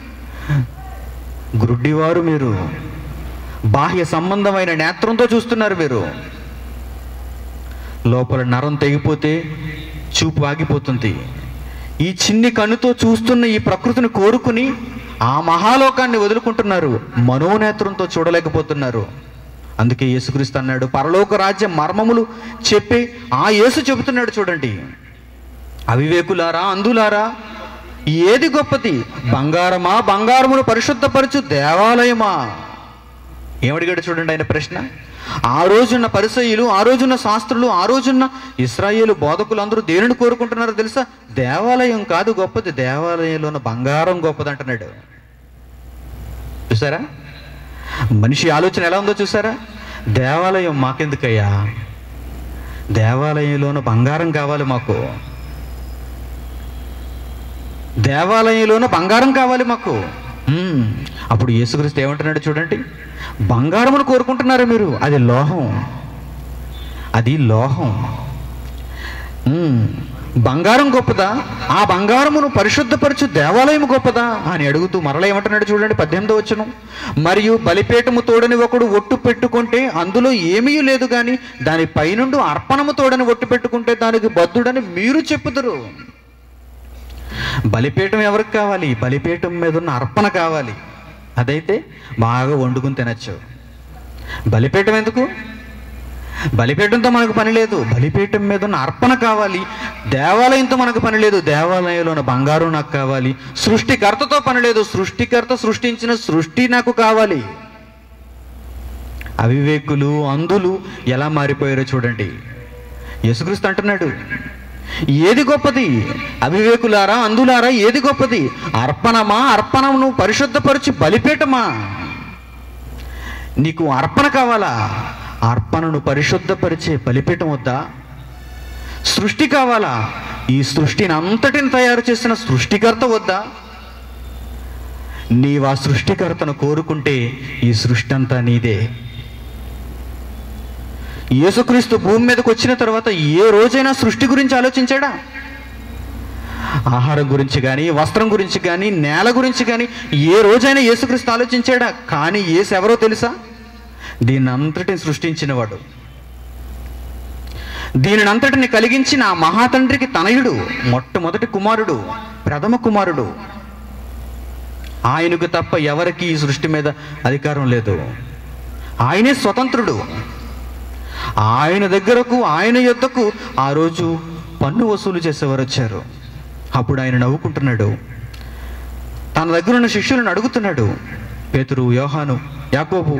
గుడ్డివారు మీరు బాహ్య సంబంధమైన నేత్రంతో చూస్తున్నారు మీరు లోపల నరం తెగిపోతే చూపు ఆగిపోతుంది ఈ చిన్ని కన్నుతో చూస్తున్న ఈ ప్రకృతిని కోరుకుని ఆ మహాలోకాన్ని వదులుకుంటున్నారు మనోనేత్రంతో చూడలేకపోతున్నారు అందుకే యేసుక్రీస్తు అన్నాడు పరలోక రాజ్య మర్మములు చెప్పి ఆ యేసు చెబుతున్నాడు చూడండి అవివేకులారా అందులారా ఏది గొప్పది బంగారమా బంగారమును పరిశుద్ధపరచు దేవాలయమా ఏమడిగాడు చూడండి ఆయన ప్రశ్న ఆ రోజున్న పరిసయులు ఆ రోజున్న శాస్త్రులు ఆ రోజున్న ఇస్రాయేలు బోధకులు అందరూ దేనిని కోరుకుంటున్నారో తెలుసా దేవాలయం కాదు గొప్పది దేవాలయంలో ఉన్న బంగారం గొప్పది అంటున్నాడు చూసారా మనిషి ఆలోచన ఎలా ఉందో చూసారా దేవాలయం మాకెందుకయ్యా దేవాలయంలోన బంగారం కావాలి మాకు దేవాలయంలోన బంగారం కావాలి మాకు మ్మ్. అప్పుడు యేసుక్రీస్తు ఏమంటున్నాడు చూడండి బంగారమును కోరుకుంటున్నారు మీరు అది లోహం అది లోహం మ్మ్. బంగారం గొప్పదా ఆ బంగారమును పరిశుద్ధపరచు దేవాలయం గొప్పదా అని అడుగుతూ మరలా ఏమంటున్నాడు చూడండి పద్దెనిమిదో వచ్చును మరియు బలిపీఠము తోడని ఒకడు ఒట్టు పెట్టుకుంటే అందులో ఏమీ లేదు కానీ దాని పైనుండి అర్పణము తోడని ఒట్టు పెట్టుకుంటే దానికి బద్దుడని మీరు చెప్పుదురు బలిపీఠం ఎవరికి కావాలి బలిపీఠం మీద ఉన్న అర్పణ కావాలి అదైతే బాగా వండుకుని తినచ్చు బలిపీఠం ఎందుకు బలిపీఠంతో మనకు పని లేదు బలిపీఠం మీద ఉన్న అర్పణ కావాలి దేవాలయంతో మనకు పని లేదు దేవాలయంలో ఉన్న బంగారం నాకు కావాలి సృష్టికర్తతో పని లేదు సృష్టికర్త సృష్టించిన సృష్టి నాకు కావాలి అవివేకులు అందులు ఎలా మారిపోయారో చూడండి యేసుక్రీస్తు అంటున్నాడు ఏది గొప్పది అవివేకులారా అందులారా ఏది గొప్పది అర్పణమా అర్పణమును పరిశుద్ధపరిచి బలిపీఠమా నీకు అర్పణ కావాలా అర్పణను పరిశుద్ధపరిచే బలిపీఠం వద్దా సృష్టి కావాలా ఈ సృష్టిని అంతటిని తయారు చేసిన సృష్టికర్త వద్దా నీవు ఆ సృష్టికర్తను కోరుకుంటే ఈ సృష్టి అంతా నీదే యేసుక్రీస్తు భూమి మీదకి వచ్చిన తర్వాత ఏ రోజైనా సృష్టి గురించి ఆలోచించాడా ఆహారం గురించి కానీ వస్త్రం గురించి కానీ నేల గురించి కానీ ఏ రోజైనా యేసుక్రీస్తు ఆలోచించాడా కానీ యేసు ఎవరో తెలుసా దీన్ని అంతటిని సృష్టించినవాడు దీనిని అంతటిని కలిగించిన ఆ మహాతండ్రికి తనయుడు మొట్టమొదటి కుమారుడు ప్రథమ కుమారుడు ఆయనకు తప్ప ఎవరికి ఈ సృష్టి మీద అధికారం లేదు ఆయనే స్వతంత్రుడు ఆయన దగ్గరకు ఆయన యొద్దకు ఆ రోజు పన్ను వసూలు చేసేవారు వచ్చారు అప్పుడు ఆయన నవ్వుకుంటున్నాడు తన దగ్గర ఉన్న శిష్యులను అడుగుతున్నాడు పేతురు యోహాను యాకోబు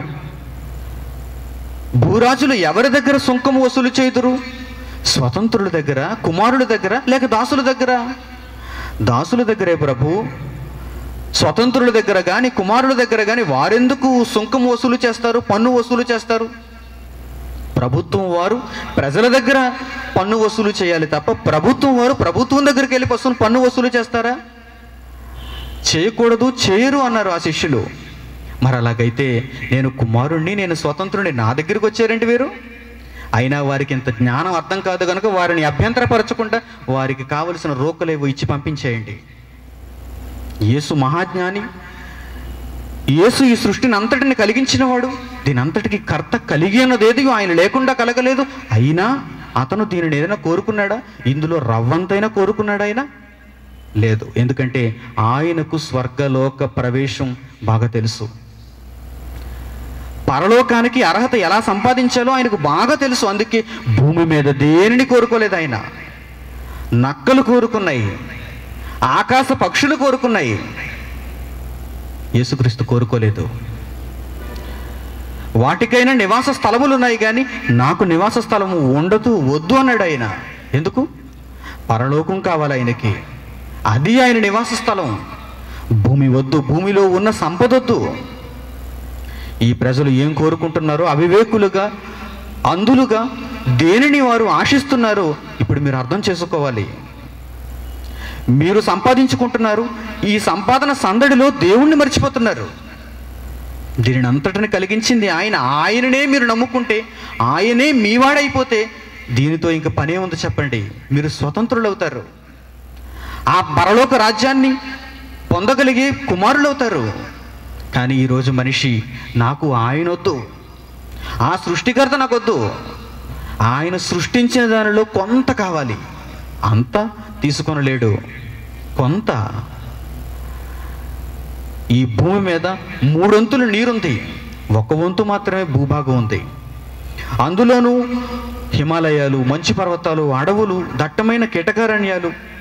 భూరాజులు ఎవరి దగ్గర సుంకము వసూలు చేయుదురు స్వతంత్రుల దగ్గర కుమారుల దగ్గర లేక దాసుల దగ్గర దాసుల దగ్గరే ప్రభు స్వతంత్రుల దగ్గర కానీ కుమారుల దగ్గర కానీ వారెందుకు సుంకం వసూలు చేస్తారు పన్ను వసూలు చేస్తారు ప్రభుత్వం వారు ప్రజల దగ్గర పన్ను వసూలు చేయాలి తప్ప ప్రభుత్వం వారు ప్రభుత్వం దగ్గరికి వెళ్ళి పసులు పన్ను వసూలు చేస్తారా చేయకూడదు చేయరు అన్నారు ఆ శిష్యులు మరి అలాగైతే నేను కుమారుణ్ణి నేను స్వతంత్రుని నా దగ్గరికి వచ్చారండి వీరు అయినా వారికి ఇంత జ్ఞానం అర్థం కాదు కనుక వారిని అభ్యంతరపరచకుండా వారికి కావలసిన రోకలేవో ఇచ్చి పంపించేయండి యేసు మహాజ్ఞాని యేసు ఈ సృష్టిని అంతటిని కలిగించినవాడు దీని అంతటికి కర్త కలిగి అన్నదేది ఆయన లేకుండా కలగలేదు అయినా అతను దీనిని ఏదైనా కోరుకున్నాడా ఇందులో రవ్వంతైనా కోరుకున్నాడా ఆయన లేదు ఎందుకంటే ఆయనకు స్వర్గలోక ప్రవేశం బాగా తెలుసు పరలోకానికి అర్హత ఎలా సంపాదించాలో ఆయనకు బాగా తెలుసు అందుకే భూమి మీద దేనిని కోరుకోలేదు ఆయన నక్కలు కోరుకున్నాయి ఆకాశ పక్షులు కోరుకున్నాయి యేసుక్రీస్తు కోరుకోలేదు వాటికైనా నివాస స్థలములు ఉన్నాయి కానీ నాకు నివాస స్థలము ఉండదు వద్దు అన్నాడు ఆయన ఎందుకు పరలోకం కావాలి ఆయనకి అది ఆయన నివాస స్థలం భూమి వద్దు భూమిలో ఉన్న సంపద వద్దు ఈ ప్రజలు ఏం కోరుకుంటున్నారో అవివేకులుగా అందులుగా దేనిని వారు ఆశిస్తున్నారో ఇప్పుడు మీరు అర్థం చేసుకోవాలి మీరు సంపాదించుకుంటున్నారు ఈ సంపాదన సందడిలో దేవుణ్ణి మర్చిపోతున్నారు దీనిని అంతటిని కలిగించింది ఆయన ఆయననే మీరు నమ్ముకుంటే ఆయనే మీవాడైపోతే దీనితో ఇంక పనే ఉంది చెప్పండి మీరు స్వతంత్రులు అవుతారు ఆ పరలోక రాజ్యాన్ని పొందగలిగే కుమారులు అవుతారు కానీ ఈరోజు మనిషి నాకు ఆయన వద్దు ఆ సృష్టికర్త నాకు వద్దు ఆయన సృష్టించిన దానిలో కొంత కావాలి అంత తీసుకొనలేడు కొంత ఈ భూమి మీద మూడొంతులు నీరుంది ఒక వంతు మాత్రమే భూభాగం ఉంది అందులోనూ హిమాలయాలు మంచు పర్వతాలు అడవులు దట్టమైన కీటకారణ్యాలు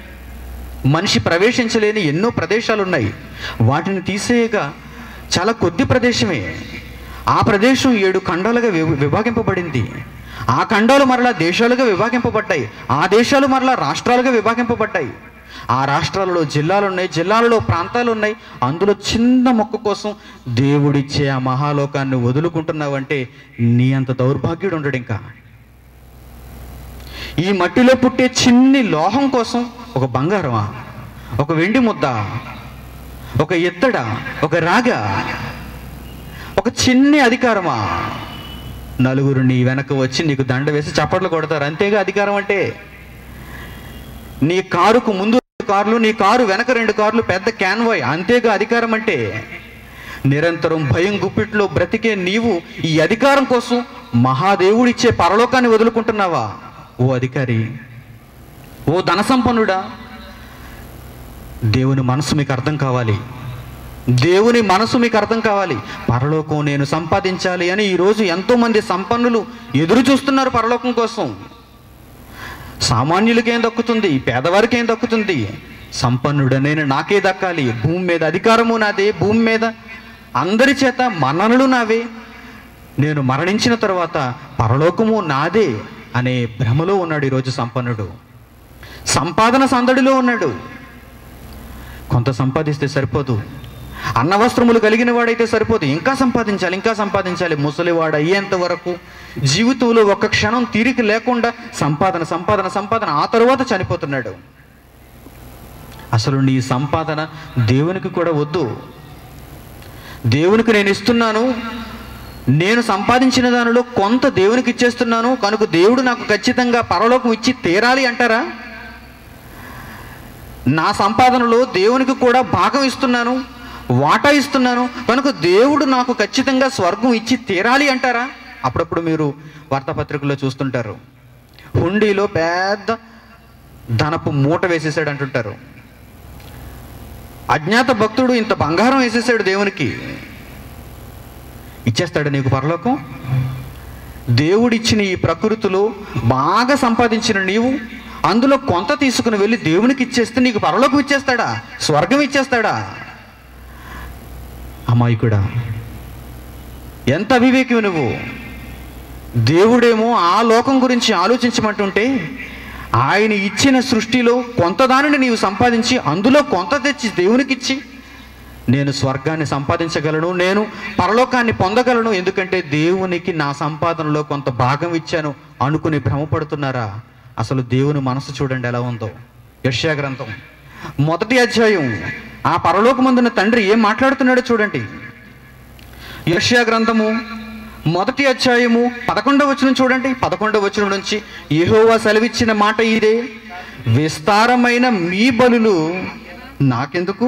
మనిషి ప్రవేశించలేని ఎన్నో ప్రదేశాలు ఉన్నాయి వాటిని తీసేయగా చాలా కొద్ది ప్రదేశమే ఆ ప్రదేశం ఏడు ఖండాలుగా వి- విభాగింపబడింది ఆ ఖండాలు మరలా దేశాలుగా విభాగింపబడ్డాయి ఆ దేశాలు మరలా రాష్ట్రాలుగా విభాగింపబడ్డాయి ఆ రాష్ట్రాలలో జిల్లాలు ఉన్నాయి జిల్లాలలో ప్రాంతాలు ఉన్నాయి అందులో చిన్న మొక్క కోసం దేవుడిచ్చే ఆ మహాలోకాన్ని వదులుకుంటున్నావంటే నీ అంత దౌర్భాగ్యుడు ఉండడు ఇంకా ఈ మట్టిలో పుట్టే చిన్ని లోహం కోసం ఒక బంగారమా ఒక వెండి ముద్ద ఒక ఎత్తడ ఒక రాగ ఒక చిన్ని అధికారమా నలుగురు నీ వెనక వచ్చి నీకు దండ వేసి చప్పట్లు కొడతారు అంతేగా అధికారం అంటే నీ కారుకు ముందు రెండు కార్లు నీ కారు వెనక రెండు కార్లు పెద్ద క్యాన్వాయ్ అంతేగా అధికారం అంటే నిరంతరం భయం గుప్పిట్లో బ్రతికే నీవు ఈ అధికారం కోసం మహాదేవుడిచ్చే పరలోకాన్ని వదులుకుంటున్నావా ఓ అధికారి ఓ ధన సంపన్నుడా దేవుని మనసు మీకు అర్థం కావాలి దేవుని మనసు మీకు అర్థం కావాలి పరలోకం నేను సంపాదించాలి అని ఈరోజు ఎంతోమంది సంపన్నులు ఎదురు చూస్తున్నారు పరలోకం కోసం సామాన్యులకేం దక్కుతుంది పేదవారికి ఏం దక్కుతుంది సంపన్నుడనైన నాకే దక్కాలి భూమి మీద అధికారము నాదే భూమి మీద అందరి చేత మన్ననలు నావే నేను మరణించిన తర్వాత పరలోకము నాదే అనే భ్రమలో ఉన్నాడు ఈరోజు సంపన్నుడు సంపాదన సందడిలో ఉన్నాడు కొంత సంపాదిస్తే సరిపోదు అన్న వస్త్రములు కలిగిన వాడైతే సరిపోదు ఇంకా సంపాదించాలి ఇంకా సంపాదించాలి ముసలివాడు అయ్యేంత వరకు జీవితంలో ఒక్క క్షణం తీరిక లేకుండా సంపాదన సంపాదన సంపాదన ఆ తరువాత చనిపోతున్నాడు అసలు నీ సంపాదన దేవునికి కూడా వద్దు దేవునికి నేను ఇస్తున్నాను నేను సంపాదించిన దానిలో కొంత దేవునికి ఇచ్చేస్తున్నాను కనుక దేవుడు నాకు ఖచ్చితంగా పరలోకం ఇచ్చి తీరాలి అంటారా నా సంపాదనలో దేవునికి కూడా భాగం ఇస్తున్నాను వాటా ఇస్తున్నాను కనుక దేవుడు నాకు ఖచ్చితంగా స్వర్గం ఇచ్చి తీరాలి అంటారా అప్పుడప్పుడు మీరు వార్తాపత్రికల్లో చూస్తుంటారు హుండీలో పెద్ద ధనపు మూట వేసేసాడు అంటుంటారు అజ్ఞాత భక్తుడు ఇంత బంగారం వేసేసాడు దేవునికి ఇచ్చేస్తాడు నీకు పరలోకం దేవుడిచ్చిన ఈ ప్రకృతిలో బాగా సంపాదించిన నీవు అందులో కొంత తీసుకుని వెళ్ళి దేవునికి ఇచ్చేస్తే నీకు పరలోకం ఇచ్చేస్తాడా స్వర్గం ఇచ్చేస్తాడా అమాయకుడా ఎంత అవివేకం నువ్వు దేవుడేమో ఆ లోకం గురించి ఆలోచించమంటుంటే ఆయన ఇచ్చిన సృష్టిలో కొంత దానిని నీవు సంపాదించి అందులో కొంత తెచ్చి దేవునికిచ్చి నేను స్వర్గాన్ని సంపాదించగలను నేను పరలోకాన్ని పొందగలను ఎందుకంటే దేవునికి నా సంపాదనలో కొంత భాగం ఇచ్చాను అనుకుని భ్రమపడుతున్నారా అసలు దేవుని మనసు చూడండి ఎలా ఉందో యష్యా గ్రంథం మొదటి అధ్యాయం ఆ పరలోకమందున తండ్రి ఏం మాట్లాడుతున్నాడో చూడండి యష్యా గ్రంథము మొదటి అధ్యాయము పదకొండవ వచనం చూడండి పదకొండవ వచనం నుంచి యెహోవా సెలవిచ్చిన మాట ఇదే విస్తారమైన మీ బలులు నాకెందుకు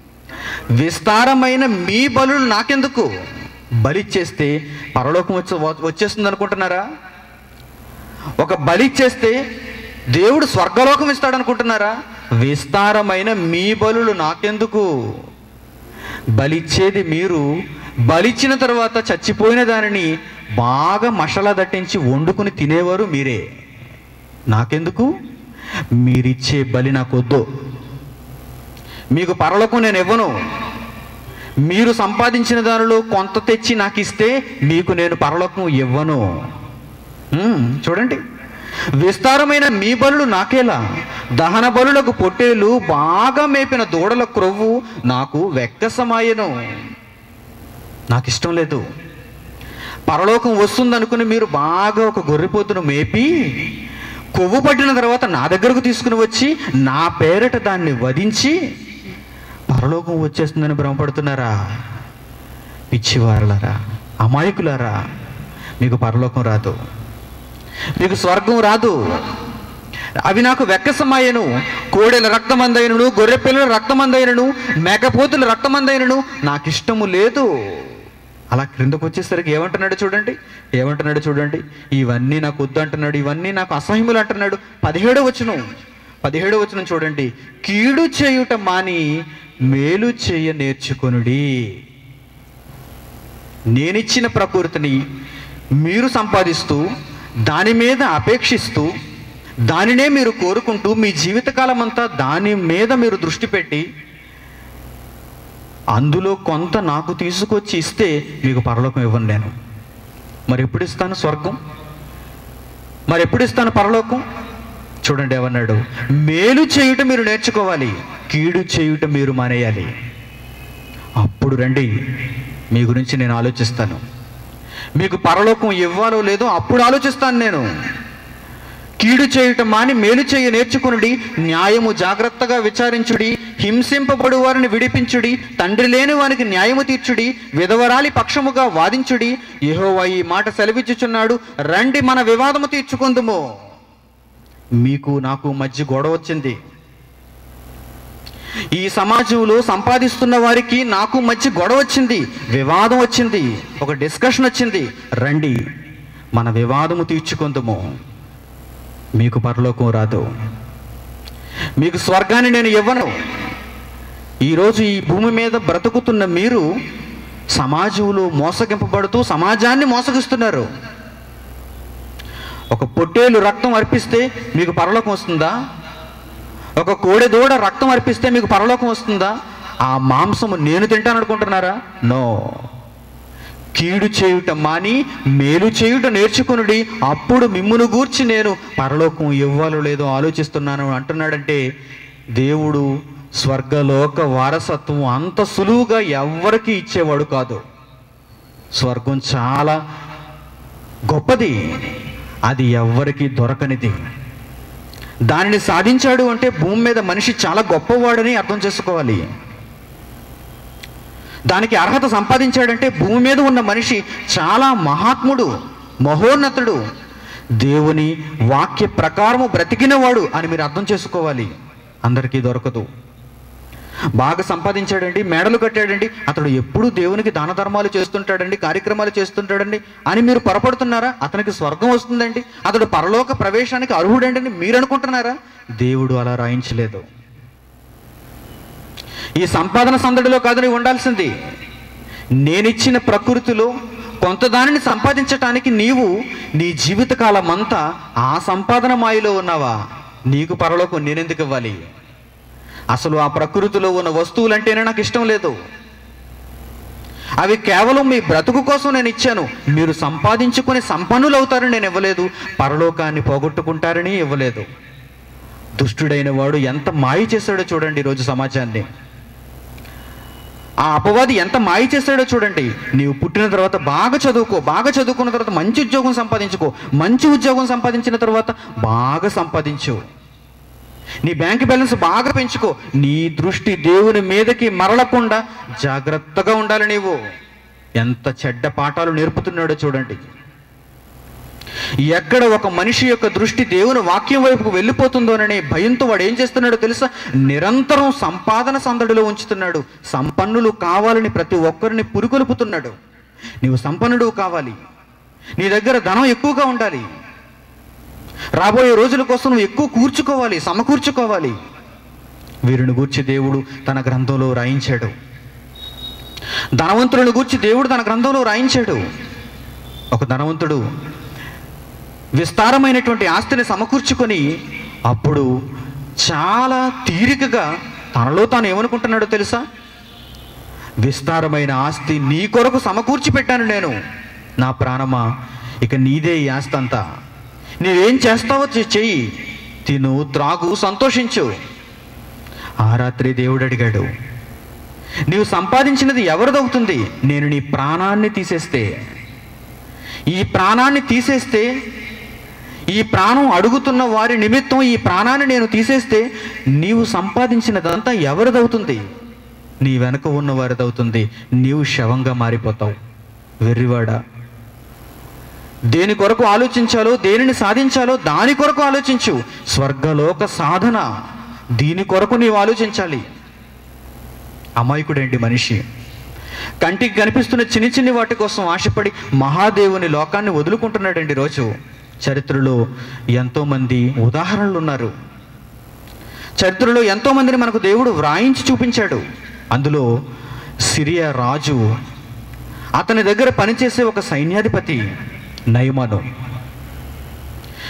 విస్తారమైన మీ బలులు నాకెందుకు బలిచ్చేస్తే పరలోకం వచ్చి వచ్చేస్తుంది అనుకుంటున్నారా ఒక బలిచ్చేస్తే దేవుడు స్వర్గలోకం ఇస్తాడు అనుకుంటున్నారా విస్తారమైన మీ బలులు నాకెందుకు బలిచ్చేది మీరు బలిచ్చిన తర్వాత చచ్చిపోయిన దానిని బాగా మసాలా దట్టించి వండుకుని తినేవారు మీరే నాకెందుకు మీరిచ్చే బలి నాకొద్దు మీకు పరలోకం నేను ఇవ్వను మీరు సంపాదించిన దానిలో కొంత తెచ్చి నాకు ఇస్తే మీకు నేను పరలోకం ఇవ్వను ఉమ్, చూడండి విస్తారమైన మీ బలులు నాకేలా దహన బలులకు పొట్టేలు బాగా మేపిన దూడల క్రొవ్వు నాకు వెక్కసమాయను నాకు ఇష్టం లేదు పరలోకం వస్తుందనుకుని మీరు బాగా ఒక గొర్రెపోతును మేపి కొవ్వు పట్టిన తర్వాత నా దగ్గరకు తీసుకుని వచ్చి నా పేరట దాన్ని వధించి పరలోకం వచ్చేస్తుందని భ్రమపడుతున్నారా పిచ్చివారలారా అమాయకులారా మీకు పరలోకం రాదు మీకు స్వర్గం రాదు అవి నాకు వెక్కసమాయను కోడెల రక్తమందైనను గొర్రె పిల్లల రక్తమందైనను మేకపోతుల రక్తమందైనను నాకు ఇష్టము లేదు అలా క్రిందకు వచ్చేసరికి ఏమంటున్నాడు చూడండి ఏమంటున్నాడు చూడండి ఇవన్నీ నాకు వద్దు అంటున్నాడు ఇవన్నీ నాకు అసహ్యములు అంటున్నాడు పదిహేడో వచనం పదిహేడో వచనం చూడండి కీడు చేయుట మాని మేలు చేయ నేర్చుకొనుడి నేనిచ్చిన ప్రకృతిని మీరు సంపాదిస్తూ దాని మీద అపేక్షిస్తూ దానినే మీరు కోరుకుంటూ మీ జీవితకాలం అంతా దాని మీద మీరు దృష్టి పెట్టి అందులో కొంత నాకు తీసుకొచ్చి ఇస్తే మీకు పరలోకం ఇవ్వను నేను మరి ఎప్పుడు ఇస్తాను స్వర్గం మరి ఎప్పుడు ఇస్తాను పరలోకం చూడండి ఏమన్నాడు మేలు చేయుట మీరు నేర్చుకోవాలి కీడు చేయుట మీరు మానేయాలి అప్పుడు రండి మీ గురించి నేను ఆలోచిస్తాను మీకు పరలోకం ఇవ్వాలో లేదో అప్పుడు ఆలోచిస్తాను నేను కీడు చేయుట మాని మేలు చేయ నేర్చుకునుడి న్యాయము జాగ్రత్తగా విచారించుడి హింసింపబడు వారిని విడిపించుడి తండ్రి లేని వారికి న్యాయము తీర్చుడి విధవరాలి పక్షముగా వాదించుడి యెహోవా ఈ మాట సెలవిచ్చుచున్నాడు రండి మన వివాదము తీర్చుకుందుము మీకు నాకు మధ్య గొడవ వచ్చింది ఈ సమాజంలో సంపాదిస్తున్న వారికి నాకు మధ్య గొడవ వచ్చింది వివాదం వచ్చింది ఒక డిస్కషన్ వచ్చింది రండి మన వివాదము తీర్చుకుందుము మీకు పరలోకం రాదు మీకు స్వర్గాన్ని నేను ఇవ్వను ఈరోజు ఈ భూమి మీద బ్రతుకుతున్న మీరు సమాజంలో మోసగింపబడుతూ సమాజాన్ని మోసగిస్తున్నారు ఒక పొట్టేలు రక్తం అర్పిస్తే మీకు పరలోకం వస్తుందా ఒక కోడెదూడ రక్తం అర్పిస్తే మీకు పరలోకం వస్తుందా ఆ మాంసము నేను తింటాను అనుకుంటున్నారా నో కీడు చేయుట మాని మేలు చేయుట నేర్చుకునుడి అప్పుడు మిమ్మును గూర్చి నేను పరలోకం ఇవ్వాలో లేదో ఆలోచిస్తున్నాను అంటున్నాడంటే దేవుడు స్వర్గలోక వారసత్వం అంత సులువుగా ఎవ్వరికి ఇచ్చేవాడు కాదు స్వర్గం చాలా గొప్పది అది ఎవ్వరికి దొరకనిది దానిని సాధించాడు అంటే భూమి మీద మనిషి చాలా గొప్పవాడని అర్థం చేసుకోవాలి దానికి అర్హత సంపాదించాడంటే భూమి మీద ఉన్న మనిషి చాలా మహాత్ముడు మహోన్నతుడు దేవుని వాక్య ప్రకారము బ్రతికినవాడు అని మీరు అర్థం చేసుకోవాలి అందరికీ దొరకదు బాగా సంపాదించాడండి మేడలు కట్టాడండి అతడు ఎప్పుడూ దేవునికి దాన ధర్మాలు చేస్తుంటాడండి కార్యక్రమాలు చేస్తుంటాడండి అని మీరు పొరపడుతున్నారా అతనికి స్వర్గం వస్తుందండి అతడు పరలోక ప్రవేశానికి అర్హుడండి అని మీరు అనుకుంటున్నారా దేవుడు అలా రాయించలేదు ఈ సంపాదన సందడిలో కాదు నీవు ఉండాల్సింది నేనిచ్చిన ప్రకృతిలో కొంత దానిని సంపాదించటానికి నీవు నీ జీవితకాలం అంతా ఆ సంపాదన మాయలో ఉన్నావా నీకు పరలోకం నేనెందుకు ఇవ్వాలి అసలు ఆ ప్రకృతిలో ఉన్న వస్తువులంటేనే నాకు ఇష్టం లేదు అవి కేవలం మీ బ్రతుకు కోసం నేను ఇచ్చాను మీరు సంపాదించుకుని సంపన్నులు అవుతారని నేను ఇవ్వలేదు పరలోకాన్ని పోగొట్టుకుంటారని ఇవ్వలేదు దుష్టుడైన వాడు ఎంత మాయ చేశాడో చూడండి ఈరోజు సమాజాన్ని ఆ అపవాది ఎంత మాయ చేశాడో చూడండి నీవు పుట్టిన తర్వాత బాగా చదువుకో బాగా చదువుకున్న తర్వాత మంచి ఉద్యోగం సంపాదించుకో మంచి ఉద్యోగం సంపాదించిన తర్వాత బాగా సంపాదించు నీ బ్యాంక్ బ్యాలెన్స్ బాగా పెంచుకో నీ దృష్టి దేవుని మీదకి మరలకుండా జాగ్రత్తగా ఉండాలి నీవు ఎంత చెడ్డ పాఠాలు నేర్పుతున్నాడో చూడండి ఎక్కడ ఒక మనిషి యొక్క దృష్టి దేవుని వాక్యం వైపుకు వెళ్ళిపోతుందోననే భయంతో వాడు ఏం చేస్తున్నాడో తెలుసా నిరంతరం సంపాదన సందడిలో ఉంచుతున్నాడు సంపన్నులు కావాలని ప్రతి ఒక్కరిని పురుకొలుపుతున్నాడు నీవు సంపన్నుడు కావాలి నీ దగ్గర ధనం ఎక్కువగా ఉండాలి రాబోయే రోజుల కోసం నువ్వు ఎక్కువ కూర్చుకోవాలి సమకూర్చుకోవాలి వీరిని గూర్చి దేవుడు తన గ్రంథంలో రాయించాడు ధనవంతులను గూర్చి దేవుడు తన గ్రంథంలో రాయించాడు ఒక ధనవంతుడు విస్తారమైనటువంటి ఆస్తిని సమకూర్చుకొని అప్పుడు చాలా తీరికగా తనలో తాను ఏమనుకుంటున్నాడో తెలుసా విస్తారమైన ఆస్తి నీ కొరకు సమకూర్చి పెట్టాను నేను నా ప్రాణమా ఇక నీదే ఈ ఆస్తి అంతా నీవేం చేస్తావో చె- చెయ్యి తిను త్రాగు సంతోషించు ఆ రాత్రి దేవుడు అడిగాడు నీవు సంపాదించినది ఎవరిదవుతుంది నేను నీ ప్రాణాన్ని తీసేస్తే ఈ ప్రాణాన్ని తీసేస్తే ఈ ప్రాణం అడుగుతున్న వారి నిమిత్తం ఈ ప్రాణాన్ని నేను తీసేస్తే నీవు సంపాదించినదంతా ఎవరిదవుతుంది నీ వెనక ఉన్న వారిదవుతుంది నీవు శవంగా మారిపోతావు వెర్రివాడా దేని కొరకు ఆలోచించాలో దేనిని సాధించాలో దాని కొరకు ఆలోచించు స్వర్గలోక సాధన దీని కొరకు నీవు ఆలోచించాలి అమాయకుడేంటి మనిషి కంటికి కనిపిస్తున్న చిన్ని చిన్ని వాటి కోసం ఆశపడి మహాదేవుని లోకాన్ని వదులుకుంటున్నాడండి రోజు చరిత్రలో ఎంతోమంది ఉదాహరణలు ఉన్నారు చరిత్రలో ఎంతో మందిని మనకు దేవుడు వ్రాయించి చూపించాడు అందులో సిరియా రాజు అతని దగ్గర పనిచేసే ఒక సైన్యాధిపతి నయమాను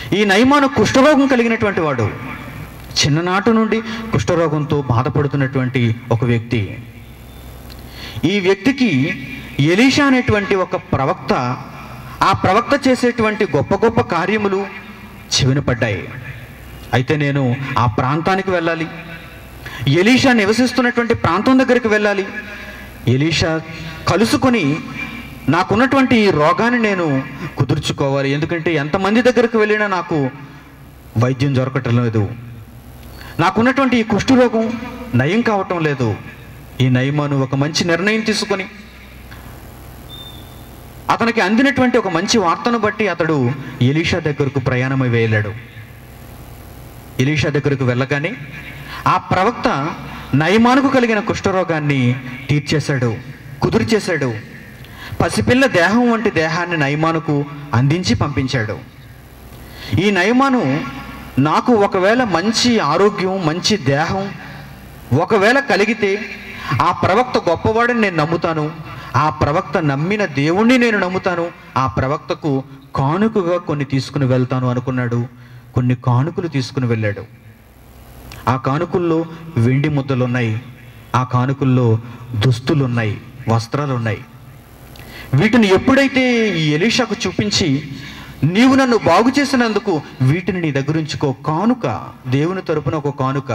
ఈ నయమాను కుష్ఠరోగం కలిగినటువంటి వాడు చిన్ననాటి నుండి కుష్ఠరోగంతో బాధపడుతున్నటువంటి ఒక వ్యక్తి ఈ వ్యక్తికి ఎలీషా అనేటువంటి ఒక ప్రవక్త ఆ ప్రవక్త చేసేటువంటి గొప్ప గొప్ప కార్యములు చెవిన పడ్డాయి అయితే నేను ఆ ప్రాంతానికి వెళ్ళాలి ఎలీషా నివసిస్తున్నటువంటి ప్రాంతం దగ్గరికి వెళ్ళాలి ఎలీషా కలుసుకొని నాకున్నటువంటి ఈ రోగాన్ని నేను కుదుర్చుకోవాలి ఎందుకంటే ఎంతమంది దగ్గరికి వెళ్ళినా నాకు వైద్యం దొరకటం లేదు నాకున్నటువంటి ఈ కుష్ఠరోగం నయం కావటం లేదు ఈ నయమాను ఒక మంచి నిర్ణయం తీసుకొని అతనికి అందినటువంటి ఒక మంచి వార్తను బట్టి అతడు ఎలీషా దగ్గరకు ప్రయాణమై వెళ్ళాడు ఎలీషా దగ్గరకు వెళ్ళగానే ఆ ప్రవక్త నయమానుకు కలిగిన కుష్ఠరోగాన్ని తీర్చేశాడు కుదుర్చేశాడు పసిపిల్ల దేహం వంటి దేహాన్ని నయమానుకు అందించి పంపించాడు ఈ నయమాను నాకు ఒకవేళ మంచి ఆరోగ్యం మంచి దేహం ఒకవేళ కలిగితే ఆ ప్రవక్త గొప్పవాడని నేను నమ్ముతాను ఆ ప్రవక్త నమ్మిన దేవుణ్ణి నేను నమ్ముతాను ఆ ప్రవక్తకు కానుకగా కొన్ని తీసుకుని వెళ్తాను అనుకున్నాడు కొన్ని కానుకలు తీసుకుని వెళ్ళాడు ఆ కానుకల్లో వెండి ముద్దలు ఉన్నాయి ఆ కానుకల్లో దుస్తులు ఉన్నాయి వస్త్రాలు ఉన్నాయి వీటిని ఎప్పుడైతే ఈ ఎలీషాకు చూపించి నీవు నన్ను బాగు చేసినందుకు వీటిని నీ దగ్గర ఉంచుకో కానుక దేవుని తరపున ఒక కానుక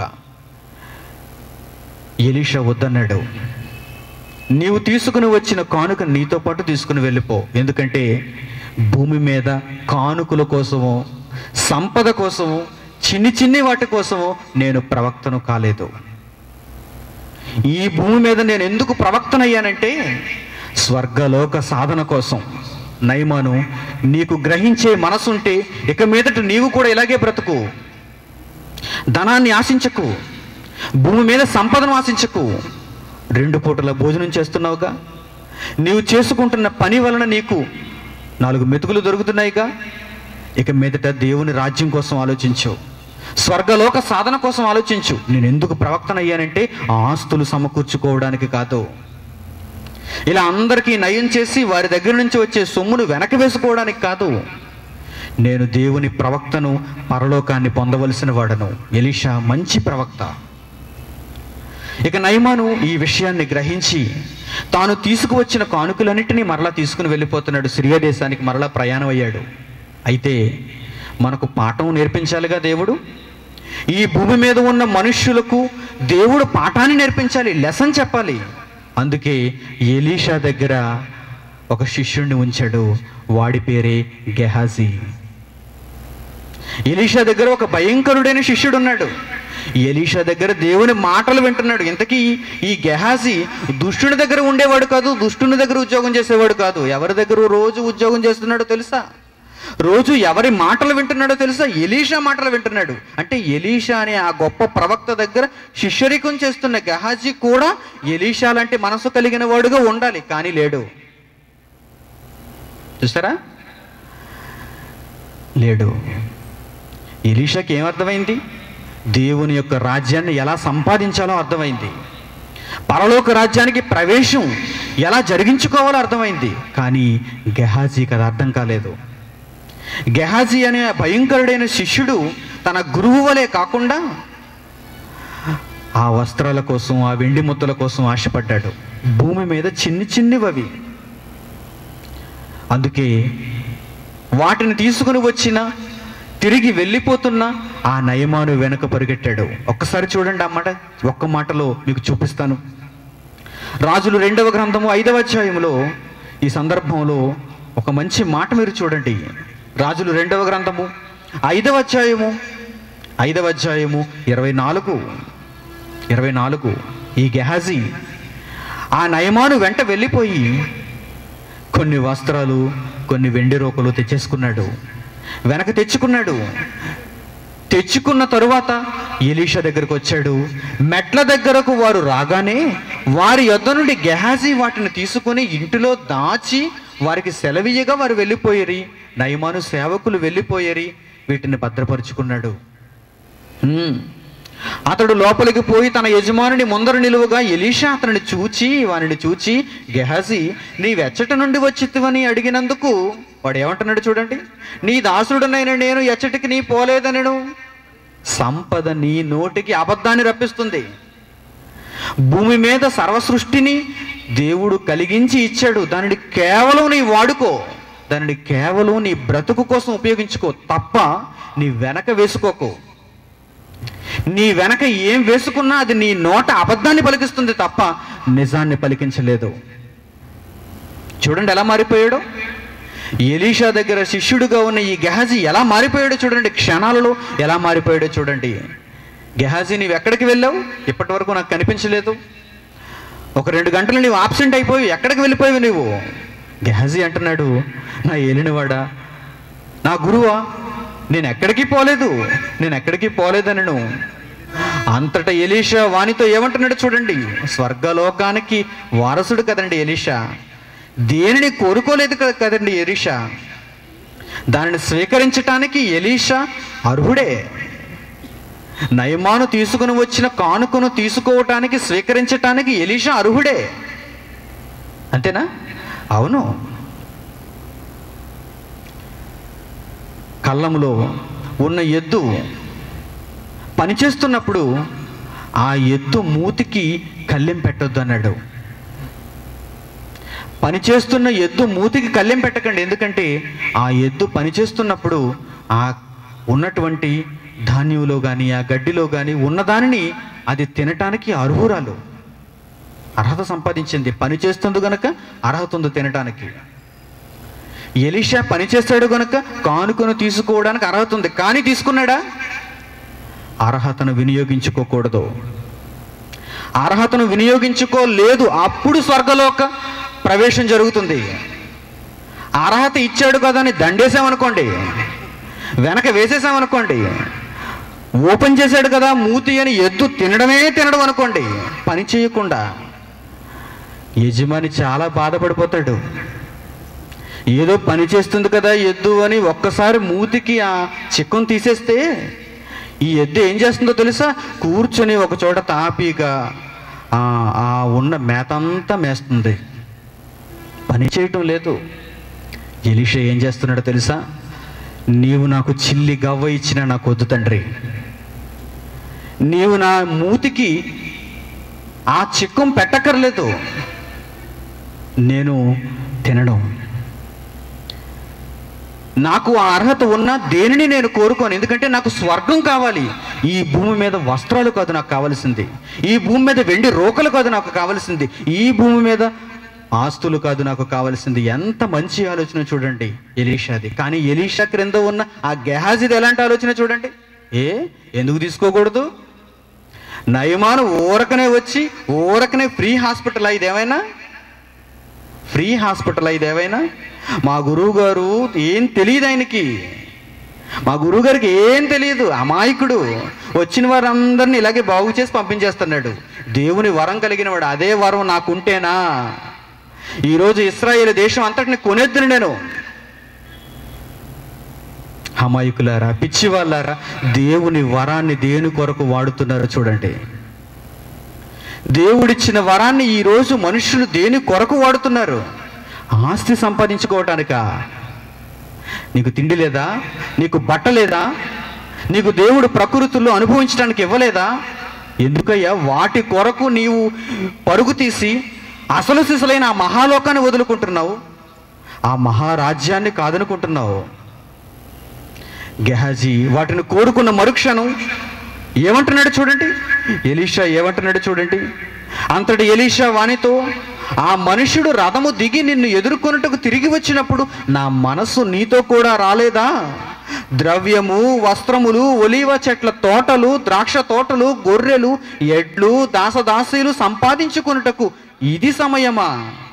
ఎలీషా వద్దన్నాడు నీవు తీసుకుని వచ్చిన కానుక నీతో పాటు తీసుకుని వెళ్ళిపో ఎందుకంటే భూమి మీద కానుకల కోసమో సంపద కోసమో చిన్ని చిన్ని వాటి కోసమో నేను ప్రవక్తను కాలేదు ఈ భూమి మీద నేను ఎందుకు ప్రవక్తనయ్యానంటే స్వర్గలోక సాధన కోసం నయమాను నీకు గ్రహించే మనసుంటే ఇక మీదట నీవు కూడా ఇలాగే బ్రతుకు ధనాన్ని ఆశించకు భూమి మీద సంపదను ఆశించకు రెండు పూటల భోజనం చేస్తున్నావుగా నీవు చేసుకుంటున్న పని వలన నీకు నాలుగు మెతుకులు దొరుకుతున్నాయిగా ఇక మీదట దేవుని రాజ్యం కోసం ఆలోచించు స్వర్గలోక సాధన కోసం ఆలోచించు నేను ఎందుకు ప్రవక్తనయ్యానంటే ఆస్తులు సమకూర్చుకోవడానికి కాదు ఇలా అందరికీ నయం చేసి వారి దగ్గర నుంచి వచ్చే సొమ్మును వెనక వేసుకోవడానికి కాదు నేను దేవుని ప్రవక్తను పరలోకాన్ని పొందవలసిన వాడను ఎలీషా మంచి ప్రవక్త ఇక నయమాను ఈ విషయాన్ని గ్రహించి తాను తీసుకువచ్చిన కానుకలన్నింటినీ మరలా తీసుకుని వెళ్ళిపోతున్నాడు సిరియా దేశానికి మరలా ప్రయాణం అయ్యాడు అయితే మనకు పాఠం నేర్పించాలిగా దేవుడు ఈ భూమి మీద ఉన్న మనుష్యులకు దేవుడు పాఠాన్ని నేర్పించాలి లెసన్ చెప్పాలి అందుకే ఎలీషా దగ్గర ఒక శిష్యుణ్ణి ఉంచాడు వాడి పేరే గెహాజీ ఎలీషా దగ్గర ఒక భయంకరుడైన శిష్యుడు ఉన్నాడు ఎలీషా దగ్గర దేవుని మాటలు వింటున్నాడు ఇంతకీ ఈ గెహాజీ దుష్టుని దగ్గర ఉండేవాడు కాదు దుష్టుని దగ్గర ఉద్యోగం చేసేవాడు కాదు ఎవరి దగ్గర రోజు ఉద్యోగం చేస్తున్నాడో తెలుసా రోజు ఎవరి మాటలు వింటున్నాడో తెలుసా ఎలీషా మాటలు వింటున్నాడు అంటే ఎలీషా అనే ఆ గొప్ప ప్రవక్త దగ్గర శిష్యరికం చేస్తున్న గెహాజీ కూడా ఎలీషా లాంటి మనసు కలిగిన వాడుగా ఉండాలి కానీ లేడు చూసారా లేడు ఎలీషాకి ఏమర్థమైంది దేవుని యొక్క రాజ్యాన్ని ఎలా సంపాదించాలో అర్థమైంది పరలోక రాజ్యానికి ప్రవేశం ఎలా జరిగించుకోవాలో అర్థమైంది కానీ గెహాజీకి అది అర్థం కాలేదు గెహాజీ అనే ఆ భయంకరుడైన శిష్యుడు తన గురువు వలె కాకుండా ఆ వస్త్రాల కోసం ఆ వెండి ముద్దల కోసం ఆశపడ్డాడు భూమి మీద చిన్ని చిన్నివవి అందుకే వాటిని తీసుకుని వచ్చిన తిరిగి వెళ్ళిపోతున్న ఆ నయమాను వెనక పరిగెట్టాడు ఒక్కసారి చూడండి అన్నమాట ఒక్క మాటలో మీకు చూపిస్తాను రాజులు రెండవ గ్రంథము ఐదవ అధ్యాయములో ఈ సందర్భంలో ఒక మంచి మాట మీరు చూడండి రాజులు రెండవ గ్రంథము ఐదవ అధ్యాయము ఐదవ అధ్యాయము ఇరవై నాలుగు ఇరవై నాలుగు ఈ గెహాజీ ఆ నయమాను వెంట వెళ్ళిపోయి కొన్ని వస్త్రాలు కొన్ని వెండి రోకలు తెచ్చేసుకున్నాడు వెనక తెచ్చుకున్నాడు తెచ్చుకున్న తరువాత ఎలీషా దగ్గరకు వచ్చాడు మెట్ల దగ్గరకు వారు రాగానే వారి యొద్ద నుండి గెహాజీ వాటిని తీసుకొని ఇంటిలో దాచి వారికి సెలవీయగా వారు వెళ్ళిపోయేరి నయమాను సేవకులు వెళ్ళిపోయేరి వీటిని భద్రపరుచుకున్నాడు హ్మ్. అతడు లోపలికి పోయి తన యజమానుని ముందర నిలువగా ఎలీషా అతనిని చూచి వానిని చూచి గెహాజీ నీ వెచ్చట నుండి వచ్చితివని అడిగినందుకు వాడు ఏమంటున్నాడు చూడండి నీ దాసుడునైన నేను ఎచ్చటికి నీ పోలేదనను సంపద నీ నోటికి అబద్ధాన్ని రప్పిస్తుంది భూమి మీద సర్వసృష్టిని దేవుడు కలిగించి ఇచ్చాడు దానిని కేవలం నీ వాడుకో దానిని కేవలం నీ బ్రతుకు కోసం ఉపయోగించుకో తప్ప నీ వెనక వేసుకోకు నీ వెనక ఏం వేసుకున్నా అది నీ నోట అబద్ధాన్ని పలికిస్తుంది తప్ప నిజాన్ని పలికించలేదు చూడండి ఎలా మారిపోయాడు ఎలీషా దగ్గర శిష్యుడిగా ఉన్న ఈ గెహాజీ ఎలా మారిపోయాడో చూడండి క్షణాలలో ఎలా మారిపోయాడో చూడండి గెహాజీ నీవు ఎక్కడికి వెళ్ళావు ఇప్పటి వరకు నాకు కనిపించలేదు ఒక రెండు గంటలు నీవు ఆబ్సెంట్ అయిపోయి ఎక్కడికి వెళ్ళిపోయావు నువ్వు గెహాజీ అంటున్నాడు నా ఏలినవాడా నా గురువా నేను ఎక్కడికి పోలేదు నేను ఎక్కడికి పోలేదనను అంతటా ఎలీషా వానితో ఏమంటున్నాడు చూడండి స్వర్గలోకానికి వారసుడు కదండి ఎలీషా దేనిని కోరుకోలేదు కదా- కదండి ఎలీషా దానిని స్వీకరించటానికి ఎలీషా అర్హుడే నయమాను తీసుకుని వచ్చిన కానుకను తీసుకోవటానికి స్వీకరించటానికి ఎలీషా అర్హుడే అంతేనా అవును కళ్ళంలో ఉన్న ఎద్దు పనిచేస్తున్నప్పుడు ఆ ఎద్దు మూతికి కళ్ళెం పెట్టొద్దు అన్నాడు పనిచేస్తున్న ఎద్దు మూతికి కళ్ళెం పెట్టకండి ఎందుకంటే ఆ ఎద్దు పనిచేస్తున్నప్పుడు ఆ ఉన్నటువంటి ధాన్యంలో కానీ ఆ గడ్డిలో కానీ ఉన్నదానిని అది తినటానికి అర్హురాలు అర్హత సంపాదించింది పని చేస్తుంది గనక అర్హత ఉంది తినటానికి ఎలీషా పని చేస్తాడు గనుక కానుకను తీసుకోవడానికి అర్హత ఉంది కానీ తీసుకున్నాడా అర్హతను వినియోగించుకోకూడదు అర్హతను వినియోగించుకోలేదు అప్పుడు స్వర్గలోక ప్రవేశం జరుగుతుంది అర్హత ఇచ్చాడు కదా అని దండేసామనుకోండి వెనక వేసేసామనుకోండి ఓపెన్ చేశాడు కదా మూతి అని ఎద్దు తినడమే తినడం అనుకోండి పని చేయకుండా యజమాని చాలా బాధపడిపోతాడు ఏదో పని చేస్తుంది కదా ఎద్దు అని ఒక్కసారి మూతికి ఆ చిక్కం తీసేస్తే ఈ ఎద్దు ఏం చేస్తుందో తెలుసా కూర్చొని ఒక చోట తాపీగా ఆ ఆ ఉన్న మేతంతా మేస్తుంది పని చేయటం లేదు ఎలిషా ఏం చేస్తున్నాడో తెలుసా నీవు నాకు చిల్లి గవ్వ ఇచ్చిన నాకు వద్దు తండ్రి నీవు నా మూతికి ఆ చిక్కం పెట్టక్కర్లేదు నేను తినడం నాకు ఆ అర్హత ఉన్నా దేనిని నేను కోరుకోను ఎందుకంటే నాకు స్వర్గం కావాలి ఈ భూమి మీద వస్త్రాలు కాదు నాకు కావాల్సింది ఈ భూమి మీద వెండి రోకలు కాదు నాకు కావాల్సింది ఈ భూమి మీద ఆస్తులు కాదు నాకు కావాల్సింది ఎంత మంచి ఆలోచన చూడండి ఎలీషాది కానీ ఎలీషా క్రింద ఉన్న ఆ గెహాజీది ఎలాంటి ఆలోచన చూడండి ఏ ఎందుకు తీసుకోకూడదు నయమాను ఊరకనే వచ్చి ఊరకనే ఫ్రీ హాస్పిటల్ ఇది ఏమైనా ఫ్రీ హాస్పిటల్ ఇది ఏవైనా మా గురువు గారు ఏం తెలియదు ఆయనకి మా గురువు గారికి ఏం తెలియదు అమాయకుడు వచ్చిన వారందరిని ఇలాగే బాగు చేసి పంపించేస్తున్నాడు దేవుని వరం కలిగిన వాడు అదే వరం నాకుంటేనా ఈరోజు ఇస్రాయేల్ దేశం అంతటిని కొనేద్దును నేను అమాయకులారా పిచ్చి వాళ్ళారా దేవుని వరాన్ని దేని కొరకు వాడుతున్నారో చూడండి దేవుడిచ్చిన వరాన్ని ఈరోజు మనుషులు దేని కొరకు వాడుతున్నారు ఆస్తి సంపాదించుకోవటానికా నీకు తిండి లేదా నీకు బట్ట లేదా నీకు దేవుడు ప్రకృతుల్లో అనుభవించడానికి ఇవ్వలేదా ఎందుకయ్యా వాటి కొరకు నీవు పరుగు తీసి అసలు సిసలైన ఆ మహాలోకాన్ని వదులుకుంటున్నావు ఆ మహారాజ్యాన్ని కాదనుకుంటున్నావు గెహాజీ వాటిని కోరుకున్న మరుక్షణం ఏమంటున్నాడు చూడండి ఎలీషా ఏమంటున్నాడు చూడండి అంతటి ఎలీషా వానితో ఆ మనుషుడు రథము దిగి నిన్ను ఎదుర్కొనుటకు తిరిగి వచ్చినప్పుడు నా మనస్సు నీతో కూడా రాలేదా ద్రవ్యము వస్త్రములు ఒలీవ చెట్ల తోటలు ద్రాక్ష తోటలు గొర్రెలు ఎడ్లు దాసదాసీలు సంపాదించుకొనుటకు ఇది సమయమా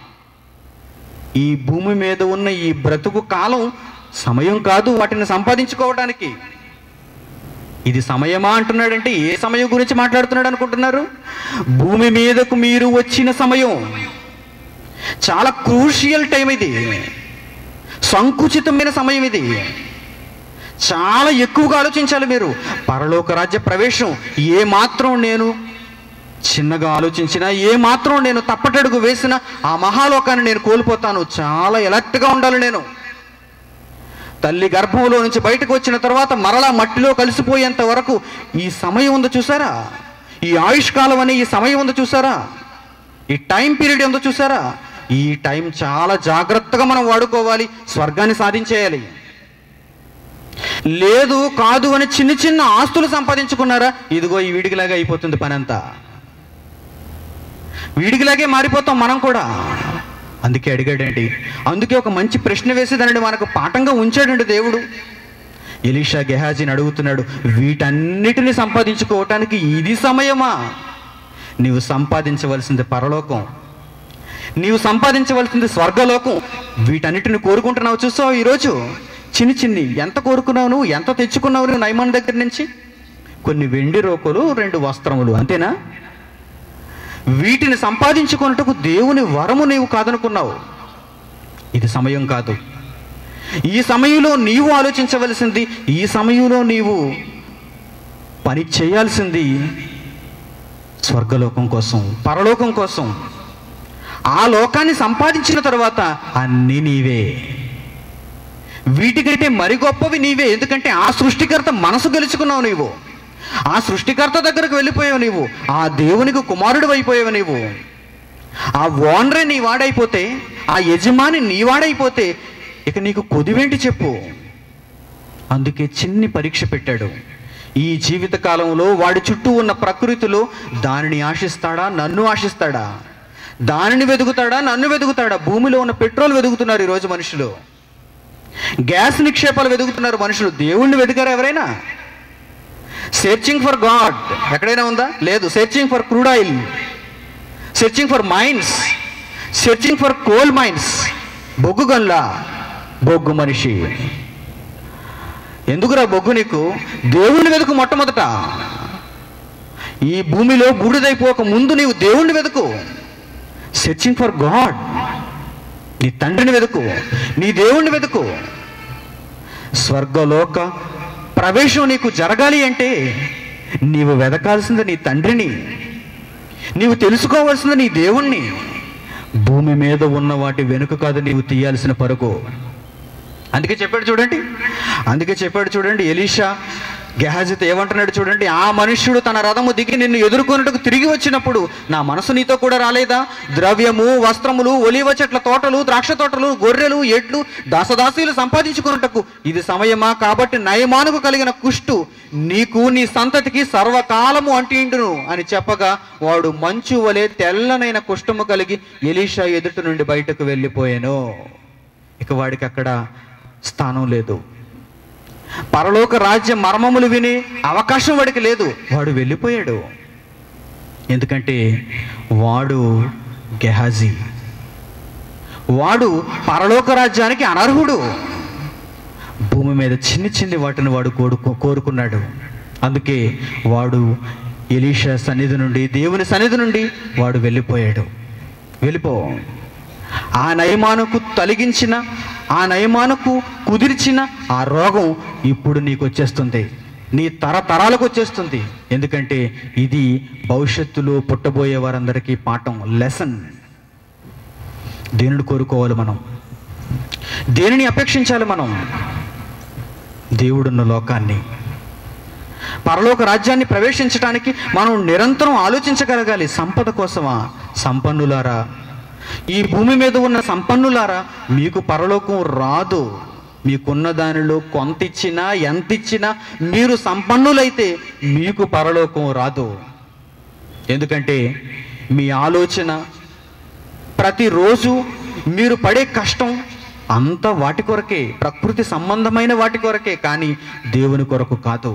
ఈ భూమి మీద ఉన్న ఈ బ్రతుకు కాలం సమయం కాదు వాటిని సంపాదించుకోవడానికి ఇది సమయమా అంటున్నాడంటే ఏ సమయం గురించి మాట్లాడుతున్నాడు అనుకుంటున్నారు భూమి మీదకు మీరు వచ్చిన సమయం చాలా క్రూషియల్ టైం ఇది సంకుచితమైన సమయం ఇది చాలా ఎక్కువగా ఆలోచించాలి మీరు పరలోక రాజ్య ప్రవేశం ఏ మాత్రం నేను చిన్నగా ఆలోచించినా ఏ మాత్రం నేను తప్పటడుగు వేసినా ఆ మహాలోకాన్ని నేను కోల్పోతాను చాలా ఎలర్ట్గా ఉండాలి నేను తల్లి గర్భంలో నుంచి బయటకు వచ్చిన తర్వాత మరలా మట్టిలో కలిసిపోయేంత వరకు ఈ సమయం ఉందో చూసారా ఈ ఆయుష్కాలం అనే ఈ సమయం ఉందో చూసారా ఈ టైం పీరియడ్ ఉందో చూసారా ఈ టైం చాలా జాగ్రత్తగా మనం వాడుకోవాలి స్వర్గాన్ని సాధించేయాలి లేదు కాదు అని చిన్న చిన్న ఆస్తులు సంపాదించుకున్నారా ఇదిగో ఈ వీడికిలాగా అయిపోతుంది పని అంతా వీడికిలాగే మారిపోతాం మనం కూడా అందుకే అడిగాడండి అందుకే ఒక మంచి ప్రశ్న వేసేదానండి మనకు పాఠంగా ఉంచాడండి దేవుడు ఎలీషా గెహాజీని అడుగుతున్నాడు వీటన్నిటిని సంపాదించుకోవటానికి ఇది సమయమా నీవు సంపాదించవలసింది పరలోకం నీవు సంపాదించవలసింది స్వర్గలోకం వీటన్నిటిని కోరుకుంటున్నావు చూసావు ఈరోజు చిన్ని చిన్ని ఎంత కోరుకున్నావు నువ్వు ఎంత తెచ్చుకున్నావు నువ్వు నైమాన్ దగ్గర నుంచి కొన్ని వెండి రోకలు రెండు వస్త్రములు అంతేనా వీటిని సంపాదించుకున్నట్టుకు దేవుని వరము నీవు కాదనుకున్నావు ఇది సమయం కాదు ఈ సమయంలో నీవు ఆలోచించవలసింది ఈ సమయంలో నీవు పని చేయాల్సింది స్వర్గలోకం కోసం పరలోకం కోసం ఆ లోకాన్ని సంపాదించిన తర్వాత అన్నీ నీవే వీటికంటే మరి గొప్పవి నీవే ఎందుకంటే ఆ సృష్టికర్త మనసు గెలుచుకున్నావు నీవు ఆ సృష్టికర్త దగ్గరకు వెళ్ళిపోయావు నీవు ఆ దేవునికి కుమారుడు అయిపోయావు నీవు ఆ ఓనరే నీ వాడైపోతే ఆ యజమాని నీ వాడైపోతే ఇక నీకు కొదివేంటి చెప్పు అందుకే చిన్ని పరీక్ష పెట్టాడు ఈ జీవిత కాలంలో వాడి చుట్టూ ఉన్న ప్రకృతిలో దానిని ఆశిస్తాడా నన్ను ఆశిస్తాడా దానిని వెతుకుతాడా నన్ను వెతుకుతాడా భూమిలో ఉన్న పెట్రోల్ వెతుకుతున్నారు ఈరోజు మనుషులు గ్యాస్ నిక్షేపాలు వెతుకుతున్నారు మనుషులు దేవుణ్ణి వెతికారు ఎవరైనా సెర్చింగ్ ఫర్ గాడ్ ఎక్కడైనా ఉందా లేదు searching for crude oil searching for mines searching for coal mines బొగ్గు గన్లా బొగ్గు మనిషి ఎందుకురా బొగ్గు నీకు దేవుణ్ణి వెతుకు మొట్టమొదట ఈ భూమిలో బూడిదైపోక ముందు నీవు దేవుణ్ణి వెతుకు సెర్చింగ్ ఫర్ గాడ్ నీ తండ్రిని వెతుకు నీ దేవుణ్ణి వెతుకు స్వర్గలోక ప్రవేశం నీకు జరగాలి అంటే నీవు వెదకాల్సింది నీ తండ్రిని నీవు తెలుసుకోవాల్సింది నీ దేవుణ్ణి భూమి మీద ఉన్న వాటి వెనుక కాదు నీవు తీయాల్సిన పరుగు అందుకే చెప్పాడు చూడండి అందుకే చెప్పాడు చూడండి ఎలీషా గెహాజిత్ ఏమంటున్నాడు చూడండి ఆ మనుష్యుడు తన రథము దిగి నిన్ను ఎదుర్కొన్నట్టుకు తిరిగి వచ్చినప్పుడు నా మనసు నీతో కూడా రాలేదా ద్రవ్యము వస్త్రములు ఒలివ చెట్ల తోటలు ద్రాక్ష తోటలు గొర్రెలు ఎడ్లు దాసదాసీలు సంపాదించుకున్నట్టుకు ఇది సమయమా కాబట్టి నయమానుకు కలిగిన కుష్టు నీకు నీ సంతతికి సర్వకాలము అంటిండును అని చెప్పగా వాడు మంచు వలె తెల్లనైన కుష్టము కలిగి ఎలీషా ఎదుటి నుండి బయటకు వెళ్ళిపోయాను ఇక వాడికి అక్కడ స్థానం లేదు పరలోక రాజ్య మర్మములు విని అవకాశం వాడికి లేదు వాడు వెళ్ళిపోయాడు ఎందుకంటే వాడు గెహాజీ వాడు పరలోక రాజ్యానికి అనర్హుడు భూమి మీద చిన్ని చిన్ని వాటిని వాడు కోరుకు కోరుకున్నాడు అందుకే వాడు ఎలీషా సన్నిధి నుండి దేవుని సన్నిధి నుండి వాడు వెళ్ళిపోయాడు వెళ్ళిపో ఆ నయమానుకు తొలగించిన ఆ నయమానుకు కుదిర్చిన ఆ రోగం ఇప్పుడు నీకు వచ్చేస్తుంది నీ తరతరాలకు వచ్చేస్తుంది ఎందుకంటే ఇది భవిష్యత్తులో పుట్టబోయే వారందరికీ పాఠం లెసన్ దేనిని కోరుకోవాలి మనం దేనిని అపేక్షించాలి మనం దేవుడున్న లోకాన్ని పరలోక రాజ్యాన్ని ప్రవేశించడానికి మనం నిరంతరం ఆలోచించగలగాలి సంపద కోసమా సంపన్నులారా ఈ భూమి మీద ఉన్న సంపన్నులారా మీకు పరలోకం రాదు మీకున్న దానిలో కొంత ఇచ్చినా ఎంత ఇచ్చినా మీరు సంపన్నులైతే మీకు పరలోకం రాదు ఎందుకంటే మీ ఆలోచన ప్రతిరోజు మీరు పడే కష్టం అంతా వాటి కొరకే ప్రకృతి సంబంధమైన వాటి కొరకే కానీ దేవుని కొరకు కాదు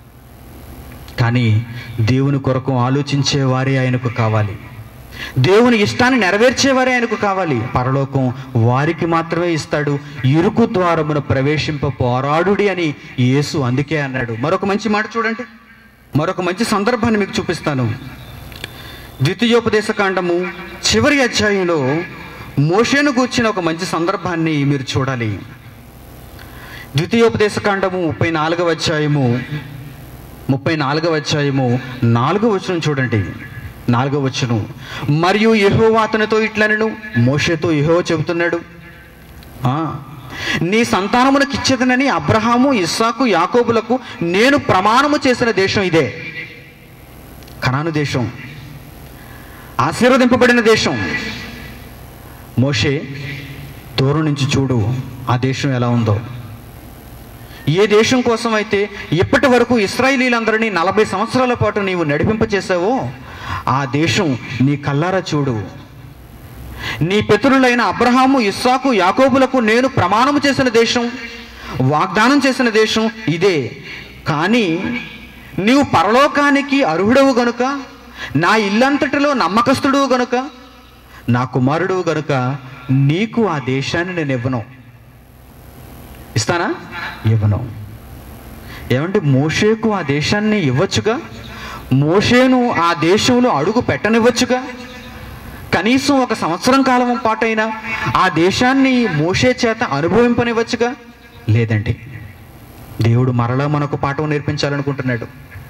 కానీ దేవుని కొరకు ఆలోచించే వారే ఆయనకు కావాలి దేవుని ఇష్టాన్ని నెరవేర్చేవారే ఆయనకు కావాలి పరలోకం వారికి మాత్రమే ఇస్తాడు ఇరుకు ద్వారమున ప్రవేశింప పోరాడుడి అని యేసు అందుకే అన్నాడు మరొక మంచి మాట చూడండి మరొక మంచి సందర్భాన్ని మీకు చూపిస్తాను ద్వితీయోపదేశ కాండము చివరి అధ్యాయంలో మోషేను కూర్చిన ఒక మంచి సందర్భాన్ని మీరు చూడాలి ద్వితీయోపదేశకాండము ముప్పై నాలుగవ అధ్యాయము ముప్పై నాలుగవ అధ్యాయము నాలుగవ వచనం చూడండి నాలుగవ వచనం మరియు యెహోవా అతనితో ఇట్లనను మోషేతో యెహోవా చెబుతున్నాడు ఆ, నీ సంతానమునకు ఇచ్చేదనని అబ్రహాము ఇస్సాకు యాకోబులకు నేను ప్రమాణము చేసిన దేశం ఇదే కనాను దేశం ఆశీర్వదింపబడిన దేశం మోషే దూరం నుంచి చూడు ఆ దేశం ఎలా ఉందో ఏ దేశం కోసం అయితే ఇప్పటి వరకు ఇస్రాయిలీలందరినీ నలభై సంవత్సరాల పాటు నీవు నడిపింపచేసావో ఆ దేశం నీ కల్లారా చూడు నీ పితరులైన అబ్రహాము ఇస్సాకు యాకోబులకు నేను ప్రమాణము చేసిన దేశం వాగ్దానం చేసిన దేశం ఇదే కానీ నీవు పరలోకానికి అర్హుడవు గనుక నా ఇల్లంతటిలో నమ్మకస్తుడు గనుక నా కుమారుడు గనుక నీకు ఆ దేశాన్ని నేను ఇవ్వను ఇస్తానా ఇవ్వను ఏమంటే మోషేకు ఆ దేశాన్ని ఇవ్వచ్చుగా మోషేను ఆ దేశంలో అడుగు పెట్టనివ్వచ్చుగా కనీసం ఒక సంవత్సరం కాలం పాటైనా ఆ దేశాన్ని మోషే చేత అనుభవింపనివ్వచ్చుగా లేదండి దేవుడు మరలా మనకు పాఠం నేర్పించాలనుకుంటున్నాడు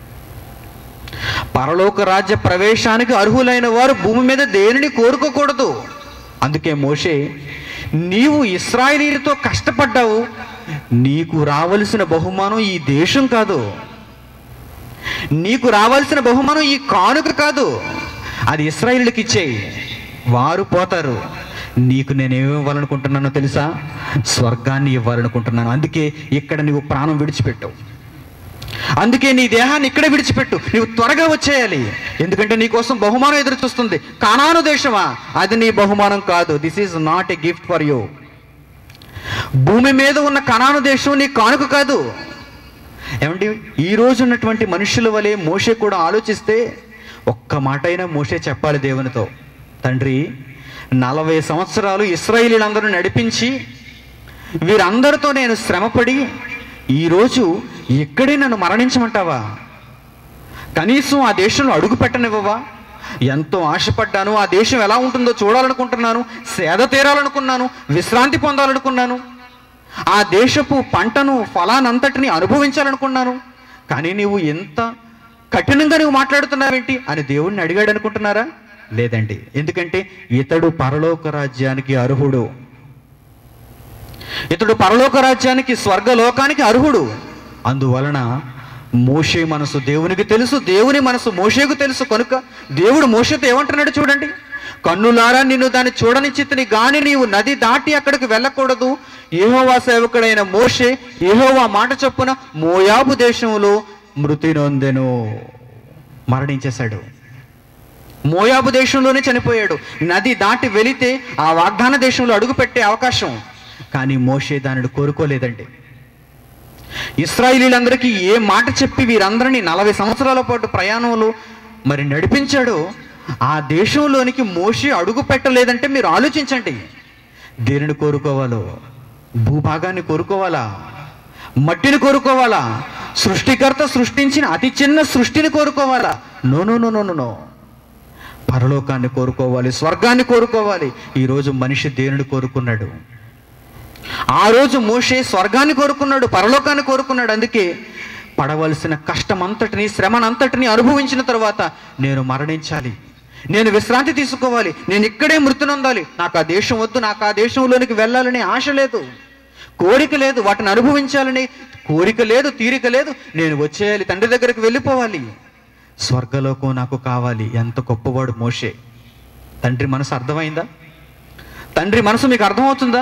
పరలోక రాజ్య ప్రవేశానికి అర్హులైన వారు భూమి మీద దేనిని కోరుకోకూడదు అందుకే మోషే నీవు ఇస్రాయేలీలతో కష్టపడ్డావు నీకు రావలసిన బహుమానం ఈ దేశం కాదు నీకు రావాల్సిన బహుమానం ఈ కానుక కాదు అది ఇస్రాయిల్కి ఇచ్చేయి వారు పోతారు నీకు నేను ఏమి ఇవ్వాలనుకుంటున్నానో తెలుసా స్వర్గాన్ని ఇవ్వాలనుకుంటున్నాను అందుకే ఇక్కడ నీవు ప్రాణం విడిచిపెట్టు అందుకే నీ దేహాన్ని ఇక్కడే విడిచిపెట్టు నీవు త్వరగా వచ్చేయాలి ఎందుకంటే నీ కోసం బహుమానం ఎదురు చూస్తుంది కానాను దేశమా అది నీ బహుమానం కాదు this is not a gift for you భూమి మీద ఉన్న కనాను దేశం నీ కానుక కాదు ఏమండి ఈ రోజు ఉన్నటువంటి మనుషుల వలె మోషే కూడా ఆలోచిస్తే ఒక్క మాట అయినా మోషే చెప్పాలి దేవునితో తండ్రి నలభై సంవత్సరాలు ఇస్రాయిలీలందరూ నడిపించి వీరందరితో నేను శ్రమపడి ఈరోజు ఇక్కడే నన్ను మరణించమంటావా కనీసం ఆ దేశంలో అడుగు పెట్టనివ్వవా ఎంతో ఆశపడ్డాను ఆ దేశం ఎలా ఉంటుందో చూడాలనుకుంటున్నాను సేద తీరాలనుకున్నాను విశ్రాంతి పొందాలనుకున్నాను ఆ దేశపు పంటను ఫలానంతటిని అనుభవించాలనుకున్నాను కానీ నీవు ఎంత కఠినంగా నువ్వు మాట్లాడుతున్నావేంటి అని దేవుణ్ణి అడిగాడు అనుకుంటున్నారా లేదండి ఎందుకంటే ఇతడు పరలోక రాజ్యానికి అర్హుడు ఇతడు పరలోక రాజ్యానికి స్వర్గలోకానికి అర్హుడు అందువలన మోషే మనసు దేవునికి తెలుసు దేవుని మనసు మోషేకు తెలుసు కనుక దేవుడు మోషేతో ఏమంటున్నాడు చూడండి కన్నులారా నిన్ను దాన్ని చూడని చిత్తుని గాని నీవు నది దాటి అక్కడికి వెళ్ళకూడదు ఏహోవా సేవకుడైన మోషే ఏహోవా మాట చొప్పున మోయాబు దేశంలో మృతి నొందెను మరణించేశాడు మోయాబు దేశంలోనే చనిపోయాడు నది దాటి వెళితే ఆ వాగ్దాన దేశంలో అడుగుపెట్టే అవకాశం కానీ మోషే దానిని కోరుకోలేదండి ఇస్రాయిలీలందరికీ ఏ మాట చెప్పి వీరందరినీ నలభై సంవత్సరాల పాటు ప్రయాణంలో మరి నడిపించాడో ఆ దేశంలోనికి మోషే అడుగు పెట్టలేదంటే మీరు ఆలోచించండి దేనిని కోరుకోవాలో భూభాగాన్ని కోరుకోవాలా మట్టిని కోరుకోవాలా సృష్టికర్త సృష్టించిన అతి చిన్న సృష్టిని కోరుకోవాలా no no no no no no పరలోకాన్ని కోరుకోవాలి స్వర్గాన్ని కోరుకోవాలి ఈరోజు మనిషి దేనిని కోరుకున్నాడు ఆ రోజు మోషే స్వర్గాన్ని కోరుకున్నాడు పరలోకాన్ని కోరుకున్నాడు అందుకే పడవలసిన కష్టమంతటిని శ్రమనంతటిని అనుభవించిన తర్వాత నేను మరణించాలి నేను విశ్రాంతి తీసుకోవాలి నేను ఇక్కడే మృతి నొందాలి నాకు ఆ దేశం వద్దు నాకు ఆ దేశంలోనికి వెళ్ళాలనే ఆశ లేదు కోరిక లేదు వాటిని అనుభవించాలని కోరిక లేదు తీరిక లేదు నేను వచ్చేయాలి తండ్రి దగ్గరికి వెళ్ళిపోవాలి స్వర్గలోకం నాకు కావాలి ఎంత గొప్పవాడు మోషే తండ్రి మనసు అర్థమైందా తండ్రి మనసు మీకు అర్థమవుతుందా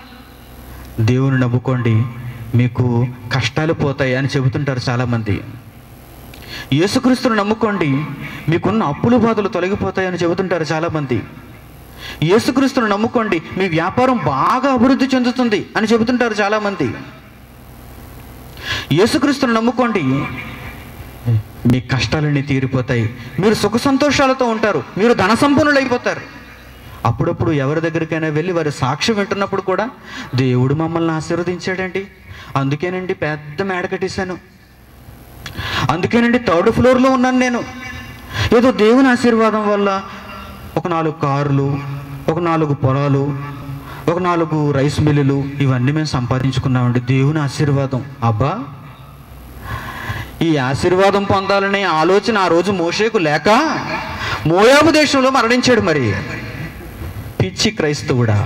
దేవుని నమ్ముకోండి మీకు కష్టాలు పోతాయి అని చెబుతుంటారు చాలామంది యేసుక్రీస్తును నమ్ముకోండి మీకున్న అప్పులు బాధలు తొలగిపోతాయని చెబుతుంటారు చాలామంది యేసుక్రీస్తును నమ్ముకోండి మీ వ్యాపారం బాగా అభివృద్ధి చెందుతుంది అని చెబుతుంటారు చాలామంది యేసుక్రీస్తును నమ్ముకోండి మీ కష్టాలన్నీ తీరిపోతాయి మీరు సుఖ సంతోషాలతో ఉంటారు మీరు ధన సంపన్నులు అయిపోతారు అప్పుడప్పుడు ఎవరి దగ్గరికైనా వెళ్ళి వారి సాక్ష్యం వింటున్నప్పుడు కూడా దేవుడు మమ్మల్ని ఆశీర్వదించాడండి అందుకేనండి పెద్ద మేడ కట్టేశాను అందుకేనండి థర్డ్ ఫ్లోర్లో ఉన్నాను నేను ఏదో దేవుని ఆశీర్వాదం వల్ల ఒక నాలుగు కార్లు ఒక నాలుగు పొలాలు ఒక నాలుగు రైస్ మిల్లులు ఇవన్నీ మేము సంపాదించుకున్నామండి దేవుని ఆశీర్వాదం అబ్బా ఈ ఆశీర్వాదం పొందాలనే ఆలోచన ఆ రోజు మోషేకు లేక మోయాబు దేశంలో మరణించాడు మరి పిచ్చి క్రైస్తవుడా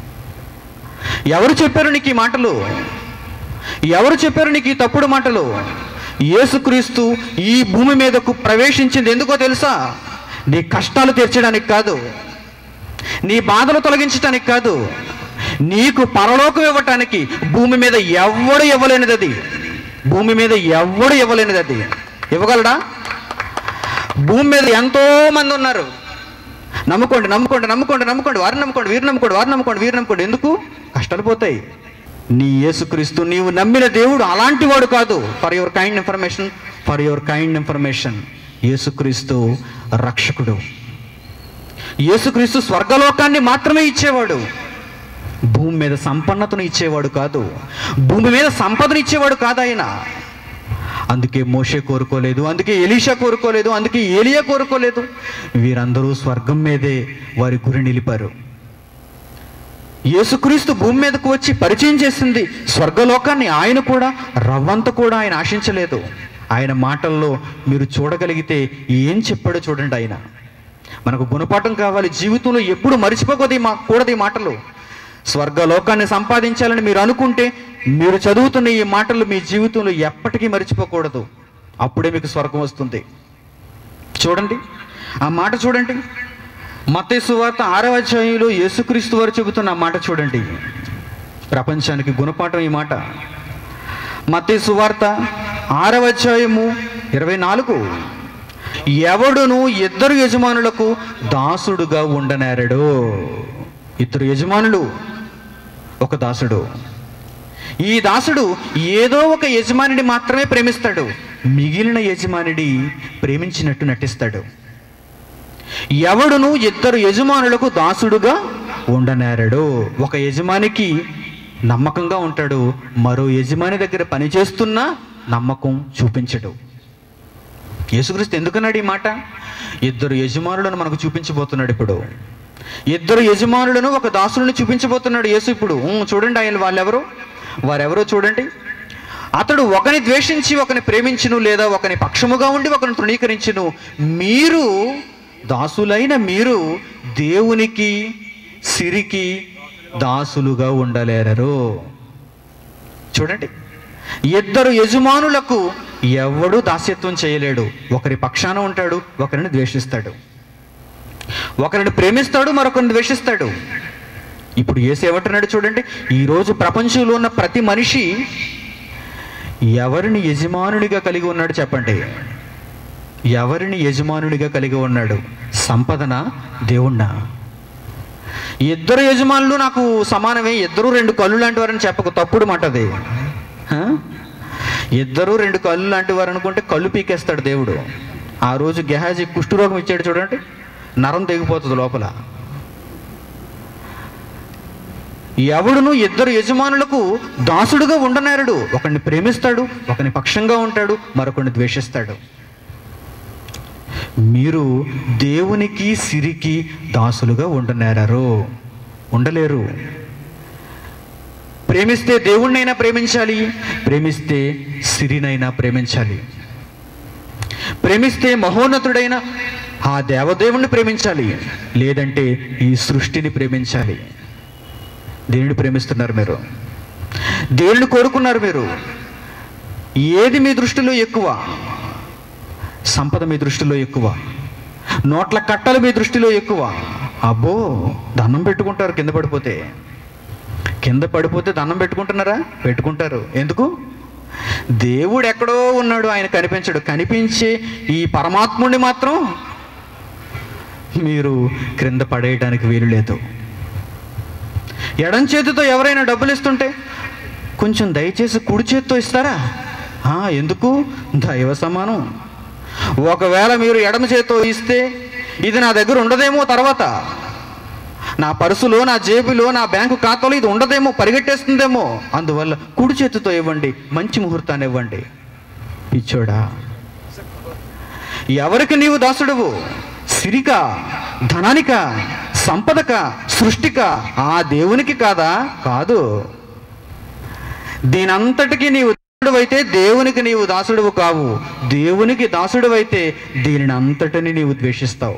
ఎవరు చెప్పారు నీకు ఈ మాటలు ఎవరు చెప్పారు నీకు ఈ తప్పుడు మాటలు యేసుక్రీస్తు ఈ భూమి మీదకు ప్రవేశించింది ఎందుకో తెలుసా నీ కష్టాలు తీర్చడానికి కాదు నీ బాధలు తొలగించడానికి కాదు నీకు పరలోకం ఇవ్వటానికి భూమి మీద ఎవడు ఇవ్వలేనిది అది భూమి మీద ఎవడు ఇవ్వలేనిది అది ఇవ్వగలడా భూమి మీద ఎంతో మంది ఉన్నారు నమ్ముకోండి నమ్ముకోండి నమ్ముకోండి నమ్ముకోండి వారిని నమ్ముకోండి వీరిని నమ్ముకోండి వారిని నమ్ముకోండి వీరిని నమ్ముకోండి ఎందుకు కష్టాలు పోతాయి నీ యేసుక్రీస్తు నీవు నమ్మిన దేవుడు అలాంటి వాడు కాదు for your kind information for your kind information యేసుక్రీస్తు రక్షకుడు యేసుక్రీస్తు స్వర్గలోకాన్ని మాత్రమే ఇచ్చేవాడు భూమి మీద సంపన్నతను ఇచ్చేవాడు కాదు భూమి మీద సంపదను ఇచ్చేవాడు కాదు ఆయన అందుకే మోషే కోరుకోలేదు అందుకే ఎలీషా కోరుకోలేదు అందుకే ఏలియా కోరుకోలేదు వీరందరూ స్వర్గం మీదే వారి గురి నిలిపారు యేసుక్రీస్తు భూమి మీదకు వచ్చి పరిచయం చేసింది స్వర్గలోకాన్ని ఆయన కూడా రవ్వంత కూడా ఆయన ఆశించలేదు ఆయన మాటల్లో మీరు చూడగలిగితే ఏం చెప్పాడో చూడండి ఆయన మనకు గుణపాఠం కావాలి జీవితంలో ఎప్పుడు మర్చిపోకూడదు ఈ మా కూడదు ఈ మాటలు స్వర్గలోకాన్ని సంపాదించాలని మీరు అనుకుంటే మీరు చదువుతున్న ఈ మాటలు మీ జీవితంలో ఎప్పటికీ మర్చిపోకూడదు అప్పుడే మీకు స్వర్గం వస్తుంది చూడండి ఆ మాట చూడండి మత్తయి సువార్త ఆరవ అధ్యాయంలో యేసుక్రీస్తు వారు చెబుతున్న ఆ మాట చూడండి ప్రపంచానికి గుణపాఠం ఈ మాట మత్తయి సువార్త ఆరవ అధ్యాయము ఇరవై నాలుగు ఎవడును ఇద్దరు యజమానులకు దాసుడుగా ఉండనేరడు ఇద్దరు యజమానులు ఒక దాసుడు ఈ దాసుడు ఏదో ఒక యజమానిని మాత్రమే ప్రేమిస్తాడు మిగిలిన యజమానిని ప్రేమించినట్టు నటిస్తాడు ఎవడును ఇద్దరు యజమానులకు దాసుడుగా ఉండనేరడు ఒక యజమానికి నమ్మకంగా ఉంటాడు మరో యజమాని దగ్గర పనిచేస్తున్నా నమ్మకం చూపించడు యేసుక్రీస్తు ఎందుకన్నాడు ఈ మాట ఇద్దరు యజమానులను మనకు చూపించబోతున్నాడు ఇప్పుడు ఇద్దరు యజమానులను ఒక దాసులను చూపించబోతున్నాడు యేసు ఇప్పుడు ఊ, చూడండి ఆయన వాళ్ళెవరు వారెవరో చూడండి అతడు ఒకని ద్వేషించి ఒకని ప్రేమించును లేదా ఒకని పక్షముగా ఉండి ఒకని తృణీకరించును మీరు దాసులైన మీరు దేవునికి సిరికి దాసులుగా ఉండలేరరు చూడండి ఇద్దరు యజమానులకు ఎవడు దాస్యత్వం చేయలేడు ఒకరి పక్షాన ఉంటాడు ఒకరిని ద్వేషిస్తాడు ఒకరిని ప్రేమిస్తాడు మరొకరిని ద్వేషిస్తాడు ఇప్పుడు ఏసు ఏమంటున్నాడు చూడండి ఈరోజు ప్రపంచంలో ఉన్న ప్రతి మనిషి ఎవరిని యజమానునిగా కలిగి ఉన్నాడు చెప్పండి ఎవరిని యజమానునిగా కలిగి ఉన్నాడు సంపదన దేవుణ్ణా ఇద్దరు యజమానులు నాకు సమానమే ఇద్దరు రెండు కళ్ళు లాంటి వారని చెప్పక తప్పుడు మాట అది హ? ఇద్దరు రెండు కళ్ళు లాంటి వారు అనుకుంటే కళ్ళు పీకేస్తాడు దేవుడు ఆ రోజు గెహాజీ కుష్ఠరోగం ఇచ్చాడు చూడండి నరం తెగిపోతుంది లోపల ఎవడును ఇద్దరు యజమానులకు దాసుడుగా ఉండనేరడు ఒకరిని ప్రేమిస్తాడు ఒకరిని పక్షంగా ఉంటాడు మరొకరిని ద్వేషిస్తాడు మీరు దేవునికి సిరికి దాసులుగా ఉండనేరారు ఉండలేరు ప్రేమిస్తే దేవుణ్ణైనా ప్రేమించాలి ప్రేమిస్తే సిరినైనా ప్రేమించాలి ప్రేమిస్తే మహోన్నతుడైన ఆ దేవదేవుణ్ణి ప్రేమించాలి లేదంటే ఈ సృష్టిని ప్రేమించాలి దేనిని ప్రేమిస్తున్నారు మీరు దేనిని కోరుకున్నారు మీరు ఏది మీ దృష్టిలో ఎక్కువ సంపద మీ దృష్టిలో ఎక్కువ నోట్ల కట్టలు మీ దృష్టిలో ఎక్కువ అబ్బో దండం పెట్టుకుంటారు కింద పడిపోతే కింద పడిపోతే దండం పెట్టుకుంటున్నారా పెట్టుకుంటారు ఎందుకు దేవుడు ఎక్కడో ఉన్నాడు ఆయన కనిపించడు కనిపించే ఈ పరమాత్ముడిని మాత్రం మీరు క్రింద పడేయడానికి వీలు లేదు ఎడం చేతితో ఎవరైనా డబ్బులు ఇస్తుంటే కొంచెం దయచేసి కుడి చేతితో ఇస్తారా ఆ, ఎందుకు దైవ సమానం ఒకవేళ మీరు ఎడమ చేతితో ఇస్తే ఇది నా దగ్గర ఉండదేమో తర్వాత నా పర్సులో నా జేబులో నా బ్యాంకు ఖాతాలో ఇది ఉండదేమో పరిగెట్టేస్తుందేమో అందువల్ల కుడి చేతితో ఇవ్వండి మంచి ముహూర్తాన్ని ఇవ్వండి ఇచ్చోడా ఎవరికి నీవు దాసుడువు సిరిక ధనానిక సంపదక సృష్టిక ఆ దేవునికి కాదా కాదు దీనంతటికి నీవు దాసుడువైతే దేవునికి నీవు దాసుడువు కావు దేవునికి దాసుడువైతే దీనిని అంతటిని నీవు ద్వేషిస్తావు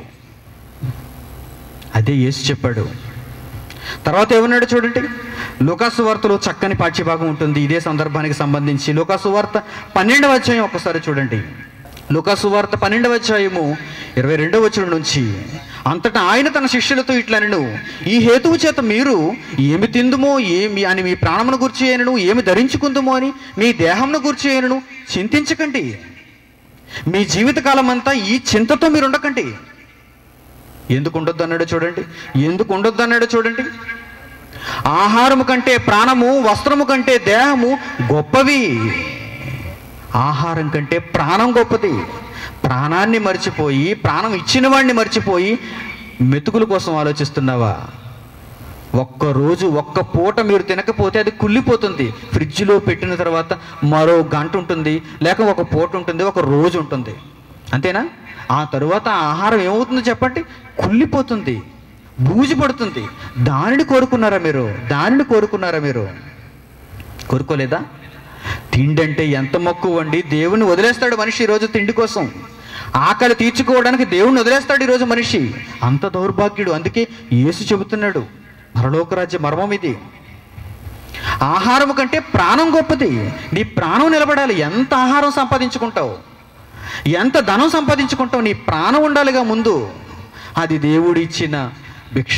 అదే యేసు చెప్పాడు తర్వాత ఏమన్నాడు చూడండి లోకాసు వార్తలో చక్కని పాఠ్యభాగం ఉంటుంది ఇదే సందర్భానికి సంబంధించి లోకాసు వార్త పన్నెండవ అధ్యాయం ఒకసారి చూడండి లోకాసు వార్త పన్నెండవ అధ్యాయము ఇరవై రెండవ వచనం నుంచి అంతటా ఆయన తన శిష్యులతో ఇట్లనను ఈ హేతువు చేత మీరు ఏమి తిందుమో ఏమి అని మీ ప్రాణమును గుర్చి అయినను ఏమి ధరించుకుందుమో అని మీ దేహమును గుర్చి అయినను చింతించకండి మీ జీవితకాలం అంతా ఈ చింతతో మీరు ఉండకండి ఎందుకు ఉండొద్దు అన్నాడు చూడండి ఎందుకు ఉండొద్దు అన్నాడు చూడండి ఆహారము కంటే ప్రాణము వస్త్రము కంటే దేహము గొప్పవి ఆహారం కంటే ప్రాణం గొప్పది ప్రాణాన్ని మర్చిపోయి ప్రాణం ఇచ్చిన వాడిని మర్చిపోయి మెతుకుల కోసం ఆలోచిస్తున్నావా ఒక్క రోజు ఒక్క పూట మీరు తినకపోతే అది కుళ్ళిపోతుంది ఫ్రిడ్జ్లో పెట్టిన తర్వాత మరో గంట ఉంటుంది లేక ఒక పూట ఉంటుంది ఒక రోజు ఉంటుంది అంతేనా ఆ తరువాత ఆ ఆహారం ఏమవుతుందో చెప్పండి కుళ్ళిపోతుంది బూజు పడుతుంది దానిని కోరుకున్నారా మీరు దానిని కోరుకున్నారా మీరు కోరుకోలేదా తిండి అంటే ఎంత మక్కువ అండి దేవుని వదిలేస్తాడు మనిషి ఈరోజు తిండి కోసం ఆకలి తీర్చుకోవడానికి దేవుణ్ణి వదిలేస్తాడు ఈరోజు మనిషి అంత దౌర్భాగ్యుడు అందుకే యేసు చెబుతున్నాడు మరలోకరాజ్య మర్మం ఇది ఆహారం కంటే ప్రాణం గొప్పది నీ ప్రాణం నిలబడాలి ఎంత ఆహారం సంపాదించుకుంటావు ఎంత ధనం సంపాదించుకుంటావు నీ ప్రాణం ఉండాలిగా ముందు అది దేవుడిచ్చిన భిక్ష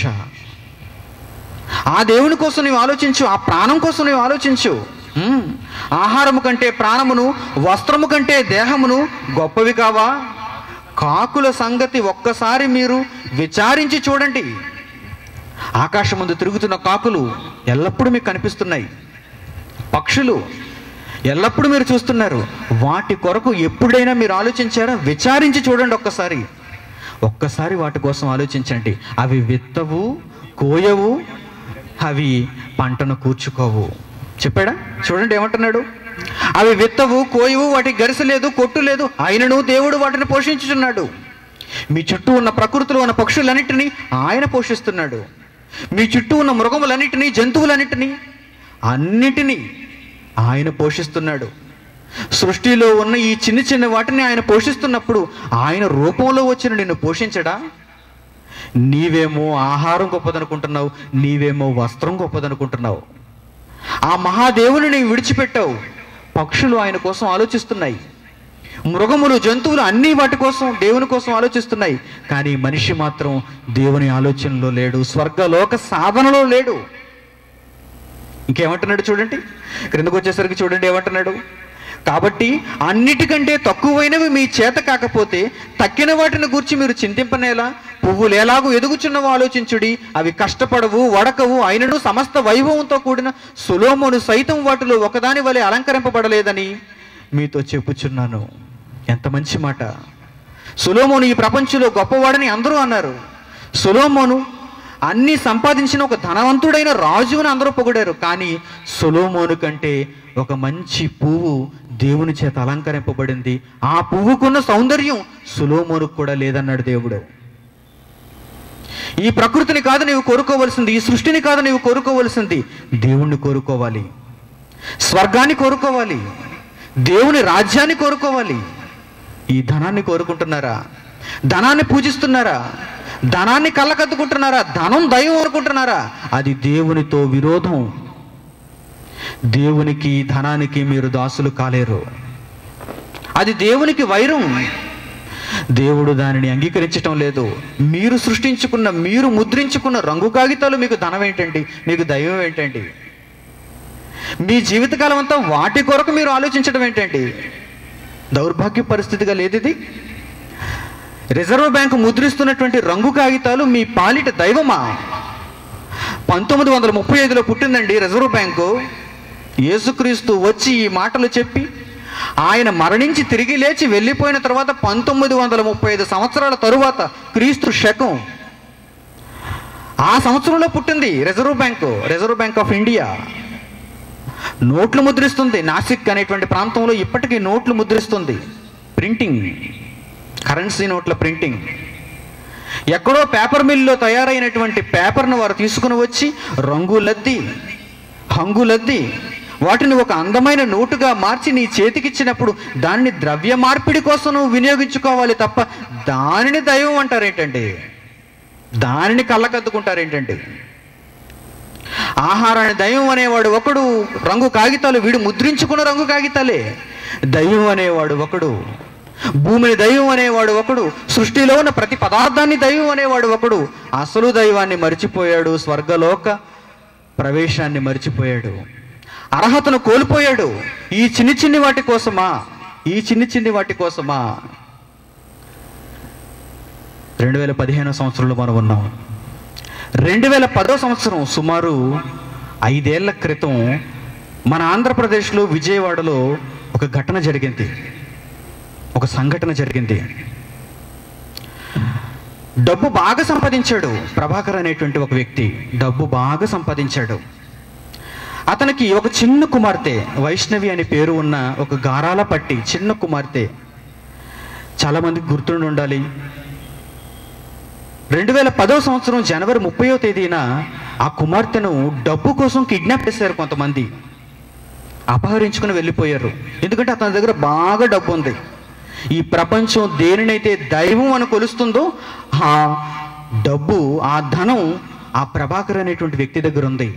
ఆ దేవుని కోసం నీవు ఆలోచించు ఆ ప్రాణం కోసం నీవు ఆలోచించు ఉమ్, ఆహారము కంటే ప్రాణమును వస్త్రము కంటే దేహమును గొప్పవి కావా కాకుల సంగతి ఒక్కసారి మీరు విచారించి చూడండి ఆకాశం ముందు తిరుగుతున్న కాకులు ఎల్లప్పుడూ మీకు కనిపిస్తున్నాయి పక్షులు ఎల్లప్పుడూ మీరు చూస్తున్నారు వాటి కొరకు ఎప్పుడైనా మీరు ఆలోచించారా విచారించి చూడండి ఒక్కసారి ఒక్కసారి వాటి కోసం ఆలోచించండి అవి విత్తవు కోయవు అవి పంటను కూర్చుకోవు చెప్పాడా చూడండి ఏమంటున్నాడు అవి విత్తవు కోయవు వాటికి గరిస లేదు కొట్టు లేదు ఆయనను దేవుడు వాటిని పోషించుచున్నాడు మీ చుట్టూ ఉన్న ప్రకృతిలో ఉన్న పక్షులన్నిటినీ ఆయన పోషిస్తున్నాడు మీ చుట్టూ ఉన్న మృగములన్నిటినీ జంతువులన్నిటినీ అన్నిటినీ ఆయన పోషిస్తున్నాడు సృష్టిలో ఉన్న ఈ చిన్న చిన్న వాటిని ఆయన పోషిస్తున్నప్పుడు ఆయన రూపంలో వచ్చిన నిన్ను పోషించడా నీవేమో ఆహారం గొప్పదనుకుంటున్నావు నీవేమో వస్త్రం గొప్పదనుకుంటున్నావు ఆ మహాదేవుని నీవు విడిచిపెట్టావు పక్షులు ఆయన కోసం ఆలోచిస్తున్నాయి మృగములు జంతువులు అన్నీ వాటి కోసం దేవుని కోసం ఆలోచిస్తున్నాయి కానీ మనిషి మాత్రం దేవుని ఆలోచనలో లేడు స్వర్గలోక సాధనలో లేడు ఇంకేమంటున్నాడు చూడండి క్రిందకు వచ్చేసరికి చూడండి ఏమంటున్నాడు కాబట్టి అన్నిటికంటే తక్కువైనవి మీ చేత కాకపోతే తక్కిన వాటిని గూర్చి మీరు చింతింపనేలా పువ్వులు ఎలాగూ ఎదుగుచున్నవో ఆలోచించుడి అవి కష్టపడవు వడకవు అయినను సమస్త వైభవంతో కూడిన సులోమును సైతం వాటిలో ఒకదాని వలె అలంకరింపబడలేదని మీతో చెప్పుచున్నాను ఎంత మంచి మాట సులోమోను ఈ ప్రపంచంలో గొప్పవాడని అందరూ అన్నారు సులోమోను అన్ని సంపాదించిన ఒక ధనవంతుడైన రాజుని అందరూ పొగిడారు కానీ సులోమోను కంటే ఒక మంచి పువ్వు దేవుని చేత అలంకరింపబడింది ఆ పువ్వుకున్న సౌందర్యం సులోమోనుకు కూడా లేదన్నాడు దేవుడు ఈ ప్రకృతిని కాదు నీవు కోరుకోవలసింది ఈ సృష్టిని కాదు నీవు కోరుకోవలసింది దేవుణ్ణి కోరుకోవాలి స్వర్గాన్ని కోరుకోవాలి దేవుని రాజ్యాన్ని కోరుకోవాలి ఈ ధనాన్ని కోరుకుంటున్నారా ధనాన్ని పూజిస్తున్నారా ధనాన్ని కళ్ళకద్దుకుంటున్నారా ధనం దైవం అనుకుంటున్నారా అది దేవునితో విరోధం దేవునికి ధనానికి మీరు దాసులు కాలేరు అది దేవునికి వైరం దేవుడు దానిని అంగీకరించటం లేదు మీరు సృష్టించుకున్న మీరు ముద్రించుకున్న రంగు కాగితాలు మీకు ధనం ఏంటండి మీకు దైవం ఏంటండి మీ జీవితకాలం అంతా వాటి కొరకు మీరు ఆలోచించడం ఏంటండి దౌర్భాగ్య పరిస్థితిగా లేదు ఇది రిజర్వ్ బ్యాంకు ముద్రిస్తున్నటువంటి రంగు కాగితాలు మీ పాలిట దైవమా పంతొమ్మిది వందల ముప్పై ఐదులో పుట్టిందండి రిజర్వ్ బ్యాంకు యేసుక్రీస్తు వచ్చి ఈ మాటలు చెప్పి ఆయన మరణించి తిరిగి లేచి వెళ్ళిపోయిన తర్వాత పంతొమ్మిది వందల ముప్పై ఐదు సంవత్సరాల తరువాత క్రీస్తు శకం ఆ సంవత్సరంలో పుట్టింది reserve bank reserve bank of India నోట్లు ముద్రిస్తుంది నాసిక్ అనేటువంటి ప్రాంతంలో ఇప్పటికీ నోట్లు ముద్రిస్తుంది ప్రింటింగ్ కరెన్సీ నోట్ల ప్రింటింగ్ ఎక్కడో పేపర్ మిల్లో తయారైనటువంటి పేపర్ను వారు తీసుకుని వచ్చి రంగులద్ది హంగులద్ది వాటిని ఒక అందమైన నోటుగా మార్చి నీ చేతికిచ్చినప్పుడు దాన్ని ద్రవ్య మార్పిడి కోసం నువ్వు వినియోగించుకోవాలి తప్ప దానిని దైవం అంటారేంటండి దానిని కళ్ళకద్దుకుంటారేంటండి ఆహారాన్ని దైవం అనేవాడు ఒకడు రంగు కాగితాలు వీడు ముద్రించుకున్న రంగు కాగితాలే దైవం అనేవాడు ఒకడు భూమిని దైవం అనేవాడు ఒకడు సృష్టిలో ఉన్న ప్రతి పదార్థాన్ని దైవం అనేవాడు ఒకడు అసలు దైవాన్ని మరిచిపోయాడు స్వర్గలోక ప్రవేశాన్ని మరిచిపోయాడు అర్హతను కోల్పోయాడు ఈ చిన్ని చిన్ని వాటి కోసమా ఈ చిన్ని చిన్ని వాటి కోసమా రెండు వేల పదిహేనో సంవత్సరంలో మనం ఉన్నాం రెండు వేల పదో సంవత్సరం సుమారు ఐదేళ్ల క్రితం మన ఆంధ్రప్రదేశ్లో విజయవాడలో ఒక ఘటన జరిగింది ఒక సంఘటన జరిగింది డబ్బు బాగా సంపాదించాడు ప్రభాకర్ అనేటువంటి ఒక వ్యక్తి డబ్బు బాగా సంపాదించాడు అతనికి ఒక చిన్న కుమార్తె వైష్ణవి అనే పేరు ఉన్న ఒక గారాల పట్టి చిన్న కుమార్తె చాలా మందికి గుర్తుండి ఉండాలి రెండు వేల పదో సంవత్సరం జనవరి ముప్పయో తేదీన ఆ కుమార్తెను డబ్బు కోసం కిడ్నాప్ చేశారు కొంతమంది అపహరించుకుని వెళ్ళిపోయారు ఎందుకంటే అతని దగ్గర బాగా డబ్బు ఉంది ఈ ప్రపంచం దేనినైతే దైవం అని కొలుస్తుందో ఆ డబ్బు ఆ ధనం ఆ ప్రభాకర్ అనేటువంటి వ్యక్తి దగ్గర ఉంది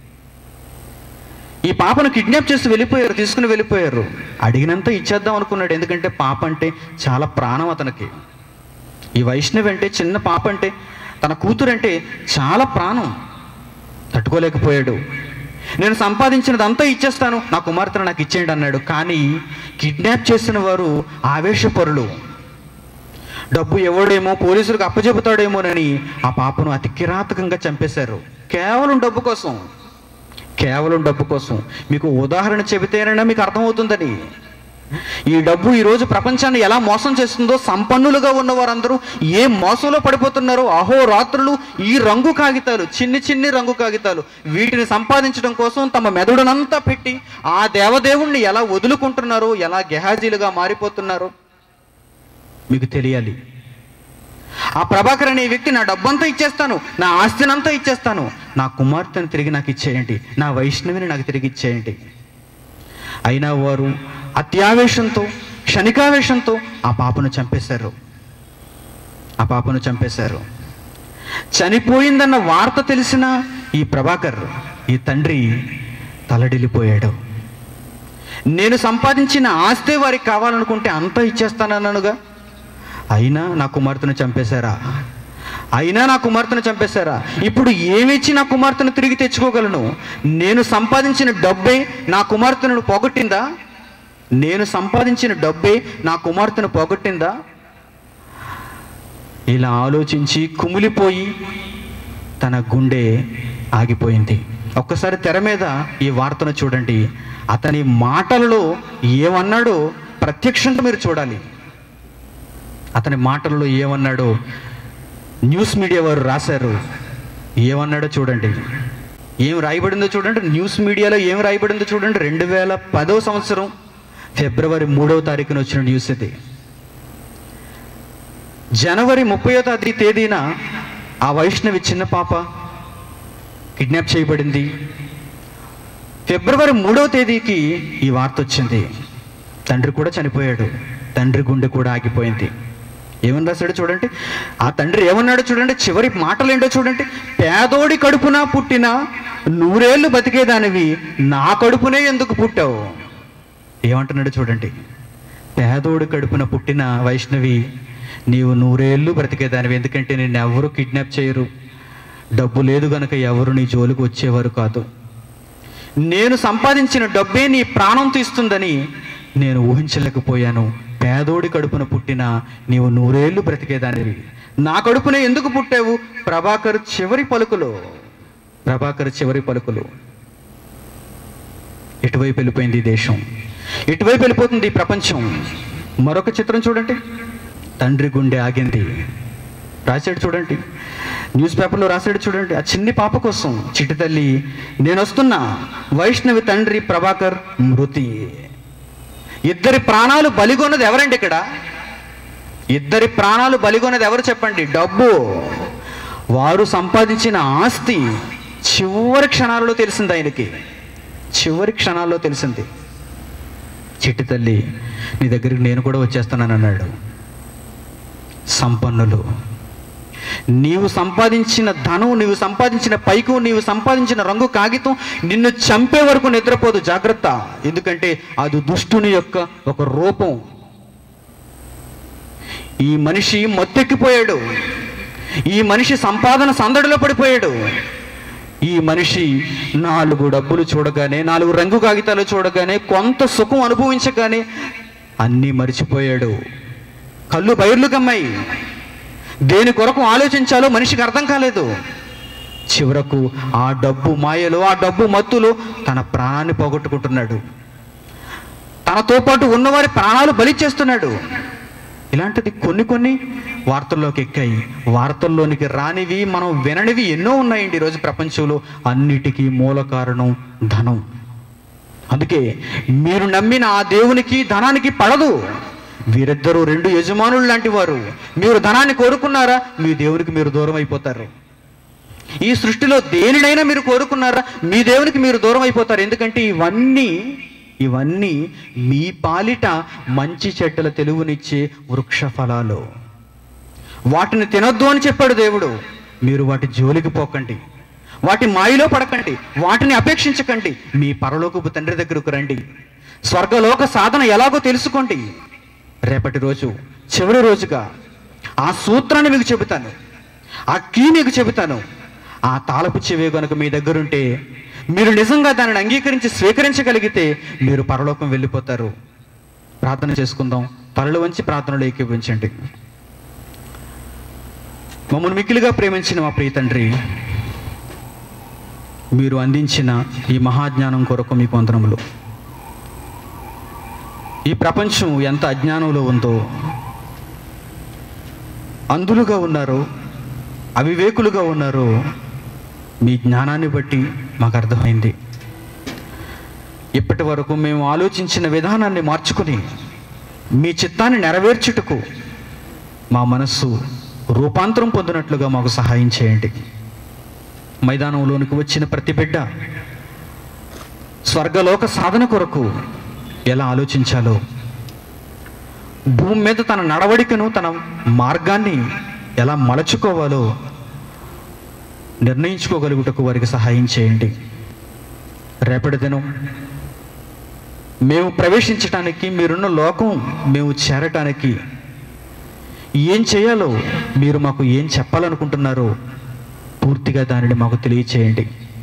ఈ పాపను కిడ్నాప్ చేసి వెళ్ళిపోయారు తీసుకుని వెళ్ళిపోయారు అడిగినంత ఇచ్చేద్దాం అనుకున్నాడు ఎందుకంటే పాప అంటే చాలా ప్రాణం అతనికి ఈ వైష్ణవి అంటే చిన్న పాప అంటే తన కూతురు అంటే చాలా ప్రాణం తట్టుకోలేకపోయాడు నేను సంపాదించినదంతా ఇచ్చేస్తాను నా కుమార్తెను నాకు ఇచ్చేయండి అన్నాడు కానీ కిడ్నాప్ చేసిన వారు ఆవేశపరులు డబ్బు ఎవడేమో పోలీసులకు అప్పచెబుతాడేమోనని ఆ పాపను అతి కిరాతకంగా చంపేశారు కేవలం డబ్బు కోసం కేవలం డబ్బు కోసం మీకు ఉదాహరణ చెబితేనైనా మీకు అర్థమవుతుందని ఈ డబ్బు ఈరోజు ప్రపంచాన్ని ఎలా మోసం చేస్తుందో సంపన్నులుగా ఉన్న వారందరూ ఏ మోసంలో పడిపోతున్నారో అహోరాత్రులు ఈ రంగు కాగితాలు చిన్ని చిన్ని రంగు కాగితాలు వీటిని సంపాదించడం కోసం తమ మెదడునంతా పెట్టి ఆ దేవదేవుణ్ణి ఎలా వదులుకుంటున్నారో ఎలా గెహాజీలుగా మారిపోతున్నారో మీకు తెలియాలి ఆ ప్రభాకర్ అనే వ్యక్తి నా డబ్బంతా ఇచ్చేస్తాను నా ఆస్తినంతా ఇచ్చేస్తాను నా కుమార్తెను తిరిగి నాకు ఇచ్చేయండి నా వైష్ణవిని నాకు తిరిగి ఇచ్చేయండి అయినా వారు అత్యావేశంతో క్షణికావేశంతో ఆ పాపను చంపేశారు ఆ పాపను చంపేశారు చనిపోయిందన్న వార్త తెలిసిన ఈ ప్రభాకర్ ఈ తండ్రి తలడిల్లిపోయాడు నేను సంపాదించిన ఆస్తే వారికి కావాలనుకుంటే అంతా ఇచ్చేస్తానన్నానుగా అయినా నా కుమార్తెను చంపేశారా అయినా నా కుమార్తెను చంపేశారా ఇప్పుడు ఏమిచ్చి నా కుమార్తెను తిరిగి తెచ్చుకోగలను నేను సంపాదించిన డబ్బే నా కుమార్తెను పోగొట్టిందా నేను సంపాదించిన డబ్బే నా కుమార్తెను పోగొట్టిందా ఇలా ఆలోచించి కుమిలిపోయి తన గుండె ఆగిపోయింది ఒక్కసారి తెర మీద ఈ వార్తను చూడండి అతని మాటలలో ఏమన్నాడో ప్రత్యక్షంగా మీరు చూడాలి అతని మాటలలో ఏమన్నాడో న్యూస్ మీడియా వారు రాశారు ఏమన్నాడో చూడండి ఏం రాయబడిందో చూడండి న్యూస్ మీడియాలో ఏం రాయబడిందో చూడండి రెండు వేల పదో సంవత్సరం ఫిబ్రవరి మూడవ తారీఖున వచ్చిన న్యూస్ ఇది జనవరి ముప్పయో తారీ తేదీన ఆ వైష్ణవి చిన్న పాప కిడ్నాప్ చేయబడింది ఫిబ్రవరి మూడవ తేదీకి ఈ వార్త వచ్చింది తండ్రి కూడా చనిపోయాడు తండ్రి గుండె కూడా ఆగిపోయింది ఏమని రాశాడు చూడండి ఆ తండ్రి ఏమన్నాడో చూడండి చివరి మాటలు ఏంటో చూడండి పేదోడి కడుపున పుట్టిన నూరేళ్లు బతికేదానివి నా కడుపునే ఎందుకు పుట్టావు ఏమంటున్నాడు చూడండి పేదోడి కడుపున పుట్టిన వైష్ణవి నీవు నూరేళ్ళు బ్రతికేదానివి ఎందుకంటే నేను ఎవరు కిడ్నాప్ చేయరు డబ్బు లేదు గనక ఎవరు నీ జోలికి వచ్చేవారు కాదు నేను సంపాదించిన డబ్బే నీ ప్రాణం తీస్తుందని నేను ఊహించలేకపోయాను పేదోడి కడుపున పుట్టిన నీవు నూరేళ్లు బ్రతికేదానివి నా కడుపునే ఎందుకు పుట్టావు ప్రభాకర్ చివరి పలుకులు ప్రభాకర్ చివరి పలుకులు ఎటువైపు వెళ్ళిపోయింది ఈ దేశం ఎటువైపు వెళ్ళిపోతుంది ఈ ప్రపంచం మరొక చిత్రం చూడండి తండ్రి గుండె ఆగింది రాశాడు చూడండి న్యూస్ పేపర్లో రాశాడు చూడండి ఆ చిన్ని పాప కోసం చిట్టి తల్లి నేను వస్తున్నా వైష్ణవి తండ్రి ప్రభాకర్ మృతి ఇద్దరి ప్రాణాలు బలిగొన్నది ఎవరండి ఇక్కడ ఇద్దరి ప్రాణాలు బలిగొనేది ఎవరు చెప్పండి డబ్బు వారు సంపాదించిన ఆస్తి చివరి క్షణాలలో తెలిసింది ఆయనకి చివరి క్షణాల్లో తెలిసింది చిట్టి తల్లి నీ దగ్గరికి నేను కూడా వచ్చేస్తానని అన్నాడు సంపన్నులు నీవు సంపాదించిన ధనం నీవు సంపాదించిన పైకు నీవు సంపాదించిన రంగు కాగితం నిన్ను చంపే వరకు నిద్రపోదు జాగ్రత్త ఎందుకంటే అది దుష్టుని యొక్క ఒక రూపం ఈ మనిషి మొత్తెక్కిపోయాడు ఈ మనిషి సంపాదన సందడిలో పడిపోయాడు ఈ మనిషి నాలుగు డబ్బులు చూడగానే నాలుగు రంగు కాగితాలు చూడగానే కొంత సుఖం అనుభవించగానే అన్నీ మరిచిపోయాడు కళ్ళు బయర్లు కమ్మాయి దేని కొరకు ఆలోచించాలో మనిషికి అర్థం కాలేదు చివరకు ఆ డబ్బు మాయలో ఆ డబ్బు మత్తులో తన ప్రాణాన్ని పోగొట్టుకుంటున్నాడు తనతో పాటు ఉన్నవారి ప్రాణాలు బలి చేస్తున్నాడు ఇలాంటిది కొన్ని కొన్ని వార్తల్లోకి ఎక్కాయి వార్తల్లోనికి రానివి మనం విననివి ఎన్నో ఉన్నాయండి ఈరోజు ప్రపంచంలో అన్నిటికీ మూల కారణం ధనం అందుకే మీరు నమ్మిన ఆ దేవునికి ధనానికి పడదు వీరిద్దరూ రెండు యజమానులు లాంటి వారు మీరు ధనాన్ని కోరుకున్నారా మీ దేవునికి మీరు దూరం అయిపోతారు ఈ సృష్టిలో దేనినైనా మీరు కోరుకున్నారా మీ దేవునికి మీరు దూరం అయిపోతారు ఎందుకంటే ఇవన్నీ ఇవన్నీ మీ పాలిట మంచి చెడ్డల తెలుగునిచ్చే వృక్ష ఫలాలు వాటిని తినొద్దు అని చెప్పాడు దేవుడు మీరు వాటి జోలికి పోకండి వాటి మాయలో పడకండి వాటిని అపేక్షించకండి మీ పరలోకపు తండ్రి దగ్గరకు రండి స్వర్గలోక సాధన ఎలాగో తెలుసుకోండి రేపటి రోజు చివరి రోజుగా ఆ సూత్రాన్ని మీకు చెబుతాను ఆ కీ మీకు చెబుతాను ఆ తాళపు చెవి కనుక మీ దగ్గరుంటే మీరు నిజంగా దానిని అంగీకరించి స్వీకరించగలిగితే మీరు పరలోకం వెళ్ళిపోతారు ప్రార్థన చేసుకుందాం తలలు వంచి ప్రార్థనలు ఏకీపించండి మమ్మల్ని మిక్కిలిగా ప్రేమించిన మా ప్రియ తండ్రి మీరు అందించిన ఈ మహాజ్ఞానం కొరకు మీకు వందనములు ఈ ప్రపంచం ఎంత అజ్ఞానంలో ఉందో అందులుగా ఉన్నారో అవివేకులుగా ఉన్నారో మీ జ్ఞానాన్ని బట్టి మాకు అర్థమైంది ఇప్పటి వరకు మేము ఆలోచించిన విధానాన్ని మార్చుకుని మీ చిత్తాన్ని నెరవేర్చుటకు మా మనస్సు రూపాంతరం పొందినట్లుగా మాకు సహాయం చేయండి మైదానంలోనికి వచ్చిన ప్రతి బిడ్డ స్వర్గలోక సాధన కొరకు ఎలా ఆలోచించాలో భూమి మీద తన నడవడికను తన మార్గాన్ని ఎలా మలచుకోవాలో నిర్ణయించుకోగలుగుటకు వారికి సహాయం చేయండి రేపటి దినం మేము ప్రవేశించటానికి మీరున్న లోకం మేము చేరటానికి ఏం చేయాలో మీరు మాకు ఏం చెప్పాలనుకుంటున్నారో పూర్తిగా దానిని మాకు తెలియచేయండి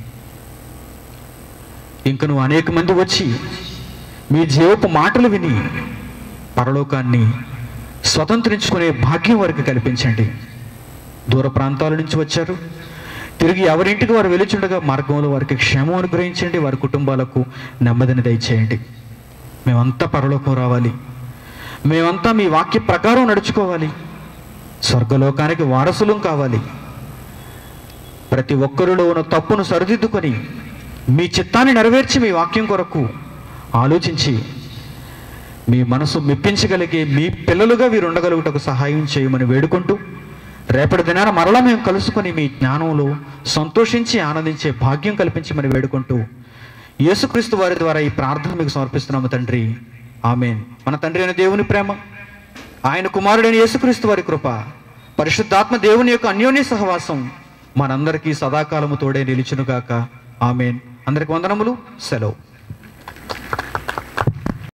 ఇంక నువ్వు అనేక మంది వచ్చి మీ జీవపు మాటలు విని పరలోకాన్ని స్వతంత్రించుకునే భాగ్యం వారికి కల్పించండి దూర ప్రాంతాల నుంచి వచ్చారు తిరిగి ఎవరింటికి వారు వెలుచుండగా మార్గంలో వారికి క్షేమం అనుగ్రహించండి వారి కుటుంబాలకు నెమ్మదిని దయచేయండి మేమంతా పరలోకం రావాలి మేమంతా మీ వాక్య ప్రకారం నడుచుకోవాలి స్వర్గలోకానికి వారసులం కావాలి ప్రతి ఒక్కరిలో ఉన్న తప్పును సరిదిద్దుకొని మీ చిత్తాన్ని నెరవేర్చి మీ వాక్యం కొరకు ఆలోచించి మీ మనసు మెప్పించగలిగే మీ పిల్లలుగా వీరు ఉండగలుగుటకు సహాయం చేయమని వేడుకుంటూ రేపటి దినాన మరలా మేము కలుసుకొని మీ జ్ఞానంలో సంతోషించి ఆనందించే భాగ్యం కల్పించమని వేడుకుంటూ యేసుక్రీస్తు వారి ద్వారా ఈ ప్రార్థన మీకు సమర్పిస్తున్నాము తండ్రి ఆమెన్ మన తండ్రి అయిన దేవుని ప్రేమ ఆయన కుమారుడైన యేసుక్రీస్తు వారి కృప పరిశుద్ధాత్మ దేవుని యొక్క అన్యోన్య సహవాసం మనందరికీ సదాకాలము తోడే నిలిచునుగాక ఆమెన్ అందరికి వందనములు సెలవు